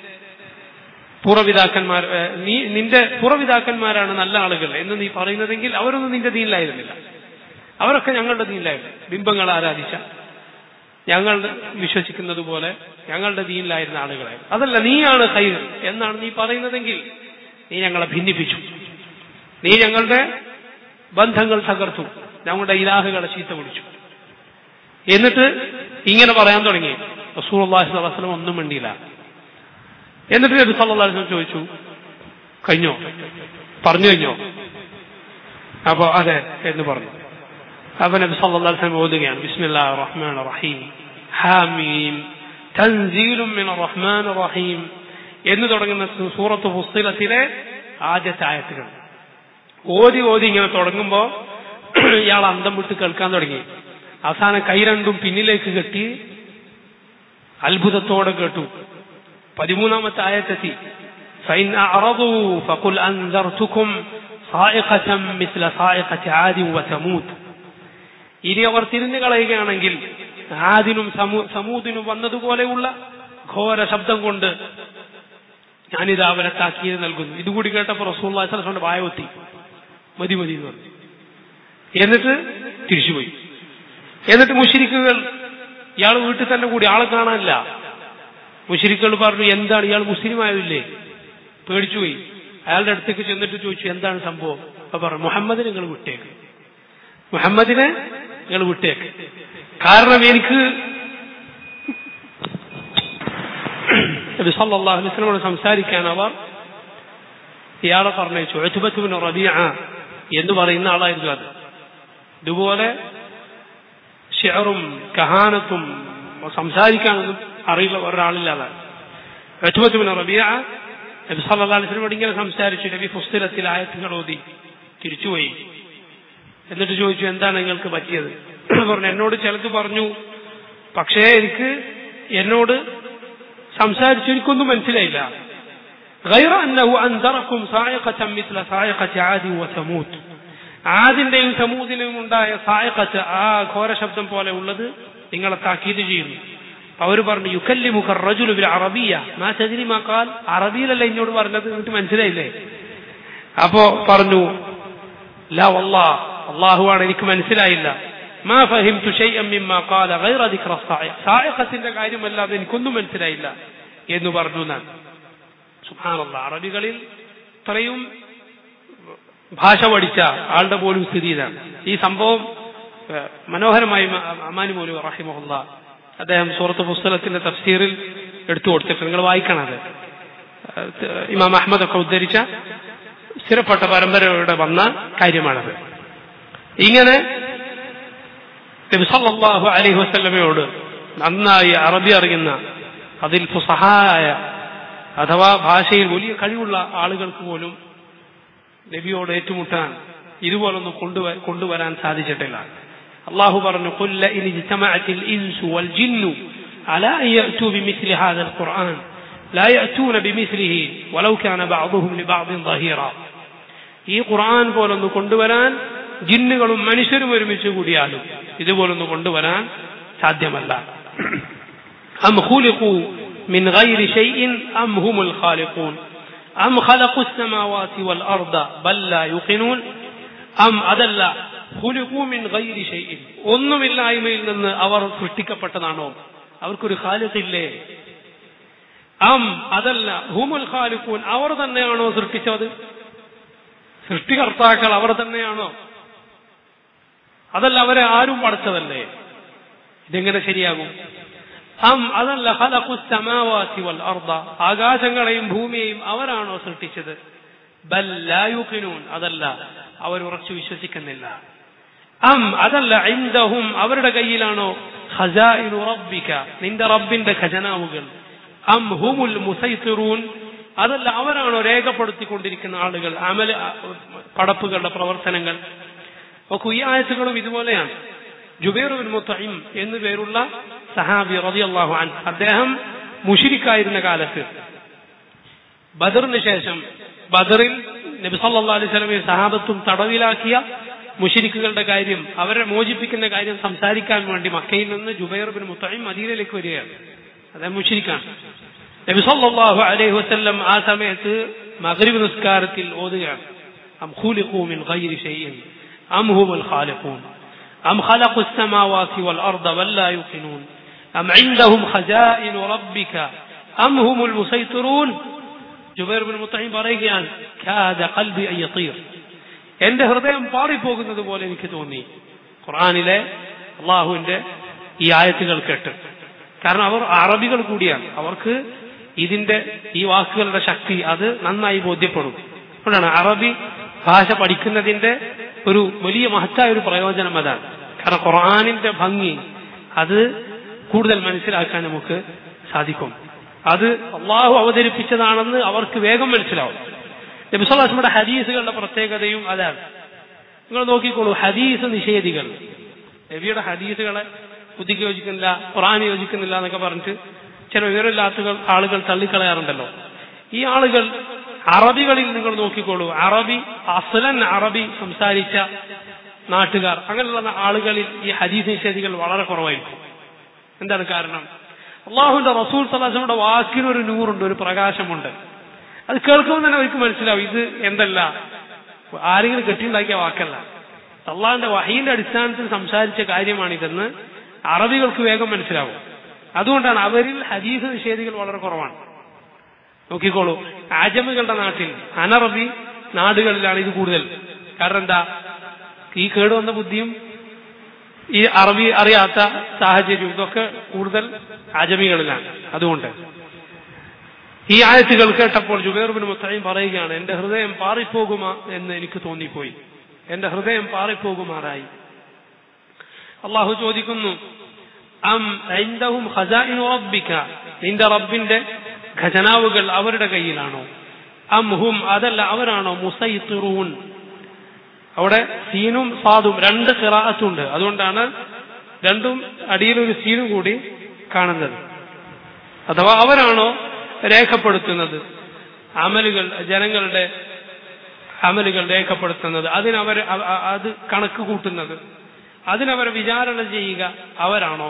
പൂർവ്വപിതാക്കന്മാർ ഏ, നീ നിന്റെ പൂർവ്വപിതാക്കന്മാരാണ് നല്ല ആളുകൾ എന്ന് നീ പറയുന്നതെങ്കിൽ അവരൊന്നും നിന്റെ ദീനിലായിരുന്നില്ല അവരൊക്കെ ഞങ്ങളുടെ ദീനിലായിരുന്നു ബിംബങ്ങൾ ആരാധിച്ച ഞങ്ങൾ വിശ്വസിക്കുന്നത് പോലെ ഞങ്ങളുടെ ദീനിലായിരുന്ന ആളുകളായിരുന്നു അതല്ല നീയാണ് ഹൈർ എന്നാണ് നീ പറയുന്നതെങ്കിൽ നീ ഞങ്ങളെ ഭിന്നിപ്പിച്ചു നീ ഞങ്ങളുടെ ബന്ധങ്ങൾ തകർത്തു ഞങ്ങളുടെ ഇലാഹുകളെ ചീത്ത വിളിച്ചു എന്നിട്ട് ഇങ്ങനെ പറയാൻ തുടങ്ങി റസൂലുള്ളാഹി സ്വല്ലല്ലാഹു അലൈഹി വസല്ലം ഒന്നും മിണ്ടിയില്ല എന്നിട്ട് നബി സല്ലല്ലാഹു അലൈഹി വസല്ലം ചോദിച്ചു കഴിഞ്ഞോ പറഞ്ഞു കഴിഞ്ഞോ അപ്പൊ അതെ എന്ന് പറഞ്ഞു അപ്പൊ നബി സല്ലല്ലാഹു അലൈഹി വസല്ലം ഓതുകയാണ് ബിസ്മില്ലാഹിർ റഹ്മാനിർ റഹീം ഹാമീം തൻസീലും മിനർ റഹ്മാനിർ റഹീം എന്ന് തുടങ്ങുന്ന സൂ- സൂറത്ത് ഫുസ്സിലത്തിലെ ആദ്യത്തെ ആയത്തുകൾ ഓതി ഓതി ഇങ്ങനെ തുടങ്ങുമ്പോ ഇയാൾ അന്തം വിട്ട് കേൾക്കാൻ തുടങ്ങി അവസാനം കൈ രണ്ടും പിന്നിലേക്ക് കെട്ടി അത്ഭുതത്തോടെ കേട്ടു പതിമൂന്നാമത്തെ ആയത്തെത്തി فإن أعرضوا فقل أنذرتكم صائقة مثل صائقة عاد وثمود ഇനി അവർ തിരിഞ്ഞു കളയുകയാണെങ്കിൽ ആദിനും സമൂ- സമൂദിനും വന്നതുപോലെയുള്ള ഘോര ശബ്ദം കൊണ്ട് ഞാനിത് അവരെ താക്കീത് നൽകുന്നു ഇതുകൂടി കേട്ടപ്പോൾ റസൂള്ളാഹിന്റെ വായവത്തി മതി മതി എന്ന് പറഞ്ഞു എന്നിട്ട് തിരിച്ചുപോയി എന്നിട്ട് മുഷിരിക്കുകൾ ഇയാൾ വീട്ടിൽ തന്നെ കൂടി ആളെ കാണാനില്ല മുഷിരിക്കുകൾ പറഞ്ഞു എന്താണ് ഇയാൾ മുസ്ലിം ആയില്ലേ പേടിച്ചുപോയി അയാളുടെ അടുത്തേക്ക് ചെന്നിട്ട് ചോദിച്ചു എന്താണ് സംഭവം അപ്പൊ പറഞ്ഞു മുഹമ്മദിനെ നിങ്ങൾ വിട്ടേക്ക് മുഹമ്മദിനെ നിങ്ങൾ വിട്ടേക്ക് കാരണം എനിക്ക് നബി സല്ലല്ലാഹു അലൈഹി വസല്ലമയോട് സംസാരിക്കാൻ അവർ ഇയാളെ പറഞ്ഞയച്ചു ഉത്ബത്തുബിൻ റബീഅ എന്ന് പറയുന്ന ആളായിരുന്നു അത് ഇതുപോലെ ഷെയറും കഹാനത്തും സംസാരിക്കാനൊന്നും അറിയില്ല ഒരാളില്ലാതാണ് ഉത്ബത്തുബിൻ റബീഅ നബി സല്ലല്ലാഹു അലൈഹി വസല്ലമയോട് ഇങ്ങനെ സംസാരിച്ചു നബി ഫുസ്തിലത്തിൽ ആയത്തുകൾ ഓതി തിരിച്ചുപോയി എന്നിട്ട് ചോദിച്ചു എന്താണ് നിങ്ങൾക്ക് പറ്റിയത് പറഞ്ഞു എന്നോട് ചിലത് പറഞ്ഞു പക്ഷേ എനിക്ക് എന്നോട് സംസാരിച്ചു എനിക്കൊന്നും മനസ്സിലായില്ല غير أنه أنذركم صاعقة مثل صاعقة عاد وثمود ആദിന്റെയും സമൂദിന്റെയും ഉണ്ടായ സായക്കത്ത് ആ ഘോര ശബ്ദം പോലെ ഉള്ളത് നിങ്ങളെ താക്കീത് ചെയ്യുന്നു അപ്പൊ അവര് പറഞ്ഞു യുക്കല്ലി മുഖർ റജുലു ബിൽ അറബിയ മാ ചതിരി മാക്കാൽ അറബിയിലല്ല എന്നോട് പറഞ്ഞത് എന്നിട്ട് മനസ്സിലായില്ലേ അപ്പോ പറഞ്ഞു ലാ വല്ലാ അള്ളാഹുവാണ് എനിക്ക് മനസ്സിലായില്ല മാ ഫഹിംതു ഷൈഅൻ മിമ്മാ ഖാല ഗൈറ ദിക്ര സായിഖ സായിഖത്തിന്റെ കാര്യമല്ലാതെ എനിക്കൊന്നും മനസ്സിലായില്ല എന്ന് പറഞ്ഞു ഞാൻ സുബ്ഹാനല്ലാഹ് അറബികളിൽ ഇത്രയും ഭാഷ പഠിച്ച ആളുടെ പോലും സ്ഥിതി ഇതാണ് ഈ സംഭവം ഏഹ്, മനോഹരമായി മ- അമാനി പോലും റഹിമഹുല്ല അദ്ദേഹം സൂറത്ത് പുസ്തകത്തിന്റെ തഫ്സീറിൽ എടുത്തു കൊടുത്തിട്ട് നിങ്ങൾ വായിക്കണം അത് ഏഹ്, ഇമാം അഹമ്മദ് ഒക്കെ ഉദ്ധരിച്ച സ്ഥിരപ്പെട്ട പരമ്പരയുടെ വന്ന കാര്യമാണത് ഇങ്ങനെ നബി സല്ലല്ലാഹു അലൈഹി വസല്ലമയോട് നന്നായി അറബി അറിയുന്ന അതിൽ ഫുസഹായ അഥവാ ഭാഷയിൽ വലിയ കഴിവുള്ള ആളുകൾക്ക് പോലും നബിയോട് ഏറ്റുമുട്ടാൻ ഇതുപോലൊന്നും കൊണ്ടുവ കൊണ്ടുവരാൻ സാധിച്ചിട്ടില്ല അള്ളാഹു പറഞ്ഞു قل إن اجتمعت الإنس والجن على أن يأتوا بمثل هذا القرآن لا يأتون بمثله ولو كان بعضهم لبعض ظهيرا ഈ ഖുർആൻ പോലൊന്ന് കൊണ്ടുവരാൻ ജിന്നുകളും മനുഷ്യരും ഒരുമിച്ച് കൂടിയാലും ഇതുപോലൊന്ന് കൊണ്ടുവരാൻ സാധ്യമല്ല أم خلقوا من غير شيء أم هم الخالقون أم خلقوا السماوات والأرض بل لا يوقنون أم أدل خلقوا من غير شيء ഒന്നുമില്ലായ്മയിൽ നിന്ന് അവർ സൃഷ്ടിക്കപ്പെട്ടതാണോ അവർക്കൊരു ഖാലിഖില്ലേ അം അതല്ല ഹുമുൽ ഖാലിഖൂൻ അവർ തന്നെയാണോ സൃഷ്ടിച്ചത് സൃഷ്ടികർത്താക്കൾ അവർ തന്നെയാണോ അതല്ല അവരെ ആരും പഠിച്ചതല്ലേ ഇതെങ്ങനെ ശരിയാകും അം അതല്ല ഖലഖു സമാവാതി വൽ അർദ ആകാശങ്ങളെയും ഭൂമിയെയും അവരാണോ സൃഷ്ടിച്ചത് ബൽ ലാ യുഖിനൂൻ അതല്ല അവർ ഉറച്ചു വിശ്വസിക്കുന്നില്ല അം അതല്ല ഇൻദഹും അവരുടെ കയ്യിലാണോ ഖസാഇനു റബ്ബിക നിന്റെ റബ്ബിന്റെ ഖജനാവുകൾ അം ഹുമുൽ മുസൈത്തിറൂൻ അതല്ല അവരാണോ രേഖപ്പെടുത്തിക്കൊണ്ടിരിക്കുന്ന ആളുകൾ അമല പടപ്പുകളുടെ പ്രവർത്തനങ്ങൾ നോക്കൂ ഈ ആയത്തുകളും ഇതുപോലെയാണ് ജുബൈർ ബിൻ മുത്തഹിം എന്നു പേരുള്ള സഹാബി റളിയല്ലാഹു അൻ അദ്ദേഹം മുഷിരിക്കായിരുന്ന കാലത്ത് ബദറിന് ശേഷം ബദറിൽ നബി സല്ലല്ലാഹു അലൈഹി വസല്ലമയും സഹാബത്തും തടവിലാക്കിയ മുഷിരിക്കുകളുടെ കാര്യം അവരെ മോചിപ്പിക്കുന്ന കാര്യം സംസാരിക്കാൻ വേണ്ടി മക്കയിൽ നിന്ന് ജുബൈർ ബിൻ മുത്തഹിം മദീനയിലേക്ക് വരികയാണ് അദ്ദേഹം മുഷിരിക്കാണ് നബി സല്ലല്ലാഹു അലൈഹി വസല്ലം ആ സമയത്ത് മഗ്രിബ് നിസ്കാരത്തിൽ ഓതുകയാണ് അം ഖുലിഖൂ മിൻ ഗൈരി ഷൈഇൻ അം ഹുമുൽ ഖാലിഖൂൻ أم خلقوا السماوات والأرض بل لا يوقنون أم عندهم خزائن ربك أم هم المسيطرون ജുബൈർ ബിൻ മുത്തഹിം പറയുകയാണ് കാദ ഖൽബി അൻ യതീർ എന്റെ ഹൃദയം പാറിപ്പോകുന്നത് പോലെ എനിക്ക് തോന്നി ഖുർആനിലെ അള്ളാഹുവിന്റെ ഈ ആയത്തുകൾ കേട്ട് കാരണം അവർ അറബികൾ കൂടിയാണ് അവർക്ക് ഇതിന്റെ ഈ വാക്കുകളുടെ ശക്തി അത് നന്നായി ബോധ്യപ്പെടും അതുകൊണ്ടാണ് അറബി ഭാഷ പഠിക്കുന്നതിന്റെ ഒരു വലിയ മഹത്തായ ഒരു പ്രയോജനം അതാണ് കാരണം ഖുർആാനിന്റെ ഭംഗി അത് കൂടുതൽ മനസ്സിലാക്കാൻ നമുക്ക് സാധിക്കും അത് അള്ളാഹു അവതരിപ്പിച്ചതാണെന്ന് അവർക്ക് വേഗം മനസ്സിലാവും നബിസ്വലാസ്മയുടെ ഹദീസുകളുടെ പ്രത്യേകതയും അതാണ് നിങ്ങൾ നോക്കിക്കോളൂ ഹദീസ് നിഷേധികൾ നബിയുടെ ഹദീസുകളെ ബുദ്ധിക്ക് യോജിക്കുന്നില്ല ഖുറാൻ യോജിക്കുന്നില്ല എന്നൊക്കെ പറഞ്ഞിട്ട് ചില വിവരമില്ലാത്ത ആളുകൾ തള്ളിക്കളയാറുണ്ടല്ലോ ഈ ആളുകൾ അറബികളിൽ നിങ്ങൾ നോക്കിക്കോളൂ അറബി അസലൻ അറബി സംസാരിച്ച നാട്ടുകാർ അങ്ങനെയുള്ള ആളുകളിൽ ഈ ഹദീസ് നിഷേധികൾ വളരെ കുറവായിരിക്കും എന്താണ് കാരണം അള്ളാഹുന്റെ റസൂൽ സലാസയുടെ വാക്കിനൊരു നൂറുണ്ട് ഒരു പ്രകാശമുണ്ട് അത് കേൾക്കുമ്പോൾ തന്നെ അവർക്ക് മനസ്സിലാവും ഇത് എന്തല്ല ആരെങ്കിലും കെട്ടിയുണ്ടാക്കിയ വാക്കല്ല അള്ളാഹിന്റെ വഹീന്റെ അടിസ്ഥാനത്തിൽ സംസാരിച്ച കാര്യമാണിതെന്ന് അറബികൾക്ക് വേഗം മനസ്സിലാവും അതുകൊണ്ടാണ് അവരിൽ ഹദീസ് നിഷേധികൾ വളരെ കുറവാണ് നോക്കിക്കോളൂ ആജമുകളുടെ നാട്ടിൽ അനറബി നാടുകളിലാണ് ഇത് കൂടുതൽ കാരണം എന്താ ഈ കേടുവന്ന ബുദ്ധിയും ഈ അറബി അറിയാത്ത സാഹചര്യവും ഇതൊക്കെ കൂടുതൽ ആജമികളിലാണ് അതുകൊണ്ട് ഈ ആയത്തുകൾ കേട്ടപ്പോൾ ജുബേർബിന് മുത്തയും പറയുകയാണ് എന്റെ ഹൃദയം പാറിപ്പോകുമാ എന്ന് എനിക്ക് തോന്നിപ്പോയി എന്റെ ഹൃദയം പാറിപ്പോകുമാറായി അള്ളാഹു ചോദിക്കുന്നു അം ഐന്ദഹും ഖസാഇനു റബ്ബിക നിന്റെ റബ്ബിന്റെ ഖജനാവുകൾ അവരുടെ കയ്യിലാണോ അം ഹും അതല്ല അവരാണോ മുസൈത്തിറൂൻ അവിടെ സീനും സാദും രണ്ട് ഖിറാഅത്തുണ്ട് അതുകൊണ്ടാണ് രണ്ടും അടിയിലൊരു സീനും കൂടി കാണുന്നത് അഥവാ അവരാണോ രേഖപ്പെടുത്തുന്നത് അമലുകൾ ജനങ്ങളുടെ അമലുകൾ രേഖപ്പെടുത്തുന്നത് അതിനവർ അത് കണക്ക് കൂട്ടുന്നത് അതിനവരെ വിചാരണ ചെയ്യുക അവരാണോ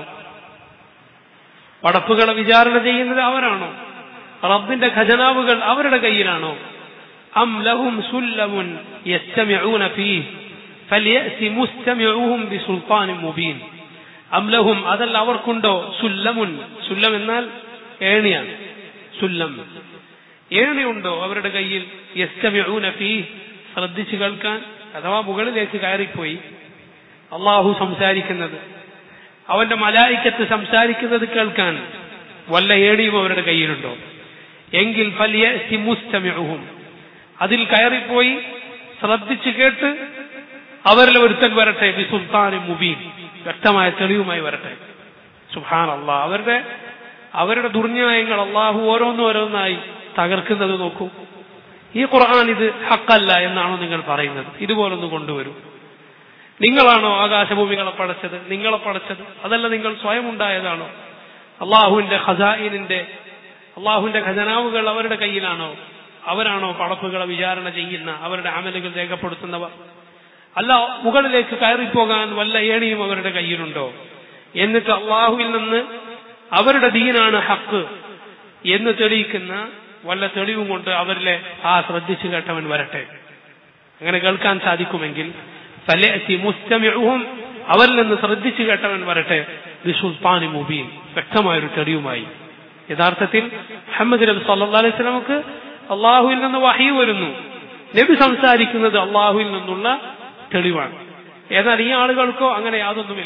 പടപ്പുകളെ വിചാരണ ചെയ്യുന്നത് അവരാണോ റബ്ബിന്റെ ഖജനാവുകൾ അവരുടെ കയ്യിലാണോ അം ലഹും സുല്ലമുൻ യസ്തമിഊന ഫീഹ് ഫലിയഅതി മുസ്തമിഊഹും ബിസുൽത്താനിൻ മുബീൻ അം ലഹും അതല്ല അവർക്കുണ്ടോ സുല്ലമുൻ സുല്ലം എന്നാൽ ഏണിയാണ് സുല്ലം ഏണിയുണ്ടോ അവരുടെ കയ്യിൽ യസ്തമിഊന ഫീഹ് ശ്രദ്ധിച്ചു കേൾക്കാൻ അഥവാ മുകളിലേക്ക് കയറിപ്പോയി അള്ളാഹു സംസാരിക്കുന്നത് അവന്റെ മലായിക്കത്ത് സംസാരിക്കുന്നത് കേൾക്കാൻ വല്ല ഏണിയും അവരുടെ കയ്യിലുണ്ടോ എങ്കിൽ ഫലിയഅതി മുസ്തമിഊഹും അതിൽ കയറിപ്പോയി ശ്രദ്ധിച്ചു കേട്ട് അവരിൽ ഒരുത്തൻ വരട്ടെ ബി സുൽത്താൻ മുബീൻ വ്യക്തമായ തെളിവുമായി വരട്ടെ സുഹാൻ അള്ളാഹ് അവരുടെ അവരുടെ ദുർന്യായങ്ങൾ അള്ളാഹു ഓരോന്നും ഓരോന്നായി തകർക്കുന്നത് നോക്കൂ ഈ ഖുർആൻ ഇത് ഹക്കല്ല എന്നാണോ നിങ്ങൾ പറയുന്നത് ഇതുപോലൊന്ന് കൊണ്ടുവരൂ നിങ്ങളാണോ ആകാശഭൂമികളെ പടച്ചത് നിങ്ങളെ പടച്ചത് അതല്ല നിങ്ങൾ സ്വയം ഉണ്ടായതാണോ അള്ളാഹുവിന്റെ ഖസായിനിന്റെ അള്ളാഹുവിന്റെ ഖജനാവുകൾ അവരുടെ കയ്യിലാണോ അവരാണോ പടപ്പുകളെ വിചാരണ ചെയ്യുന്ന അവരുടെ അമലുകൾ രേഖപ്പെടുത്തുന്നവർ അല്ല മുകളിലേക്ക് കയറിപ്പോകാൻ വല്ല ഏണിയും അവരുടെ കയ്യിലുണ്ടോ എന്നിട്ട് അള്ളാഹുവിൽ നിന്ന് അവരുടെ ദീനാണ് ഹക്ക് എന്ന് തെളിയിക്കുന്ന വല്ല തെളിവും കൊണ്ട് അവരിലെ ആ ശ്രദ്ധിച്ചു കേട്ടവൻ വരട്ടെ അങ്ങനെ കേൾക്കാൻ സാധിക്കുമെങ്കിൽ ഫലഅതി മുസ്തമിഉഹും അവരിൽ നിന്ന് ശ്രദ്ധിച്ചു കേട്ടവൻ വരട്ടെ ബിസുൽത്താനി മുബീൻ വ്യക്തമായൊരു തെളിവുമായി യഥാർത്ഥത്തിൽ മുഹമ്മദ് നബി സല്ലല്ലാഹു അലൈഹി വസല്ലമക്ക് അള്ളാഹുവിൽ നിന്ന് വഹി വരുന്നു നബി സംസാരിക്കുന്നത് അള്ളാഹുവിൽ നിന്നുള്ള തെളിവാണ് എന്നാൽ ഈ ആളുകൾക്കോ അങ്ങനെ യാതൊന്നുമില്ല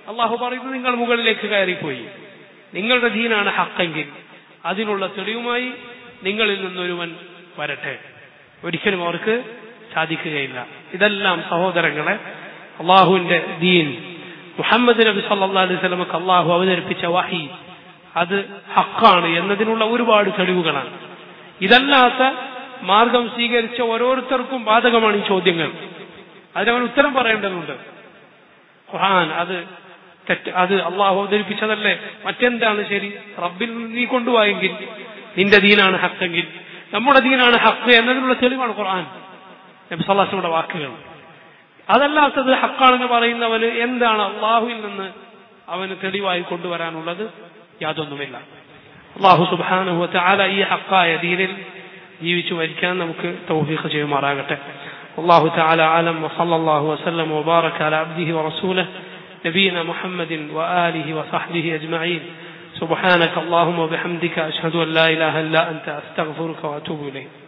അള്ളാഹു പറയുന്നത് നിങ്ങൾ മുകളിലേക്ക് കയറിപ്പോയി നിങ്ങളുടെ ദീനാണ് ഹക്കെങ്കിൽ അതിനുള്ള തെളിവുമായി നിങ്ങളിൽ നിന്നൊരുവൻ വരട്ടെ ഒരിക്കലും അവർക്ക് സാധിക്കുകയില്ല ഇതെല്ലാം സഹോദരങ്ങളെ അള്ളാഹുവിന്റെ ദീൻ മുഹമ്മദ് നബി സല്ലാ അലൈഹി സ്വലമക്ക് അള്ളാഹു അവതരിപ്പിച്ച വഹി അത് ഹക്കാണ് എന്നതിനുള്ള ഒരുപാട് തെളിവുകളാണ് ഇതല്ലാത്ത മാർഗം സ്വീകരിച്ച ഓരോരുത്തർക്കും ബാധകമാണ് ഈ ചോദ്യങ്ങൾ അതിനവൻ ഉത്തരം പറയേണ്ടതുണ്ട് ഖുർആൻ അത് തെറ്റ് അത് അള്ളാഹു അവതരിപ്പിച്ചതല്ലേ മറ്റെന്താണ് ശരി റബ്ബിൽ നിന്ന് നീ കൊണ്ടുപോയെങ്കിൽ നിന്റെ ദീനാണ് ഹക്കെങ്കിൽ നമ്മുടെ ദീനാണ് ഹക്ക് എന്നതിനുള്ള തെളിവാണ് ഖുർആൻ നബി സല്ലാസിയുടെ വാക്കുകൾ അതല്ലാത്തത് ഹക്കാണെന്ന് പറയുന്നവന് എന്താണ് അള്ളാഹുവിൽ നിന്ന് അവന് തെളിവായി കൊണ്ടുവരാനുള്ളത് യാതൊന്നുമില്ല അള്ളാഹു സുബാനുഹു ആല ഈ ഹക്കായ ദീനിൽ ജീവിച്ചു മരിക്കാൻ നമുക്ക് തൗഫീഖ് ചെയ്യുമാറാകട്ടെ والله تعالى أعلم وصلى الله وسلم وبارك على عبده ورسوله نبينا محمد وآله وصحبه أجمعين سبحانك اللهم وبحمدك أشهد أن لا إله إلا أنت أستغفرك وأتوب إليك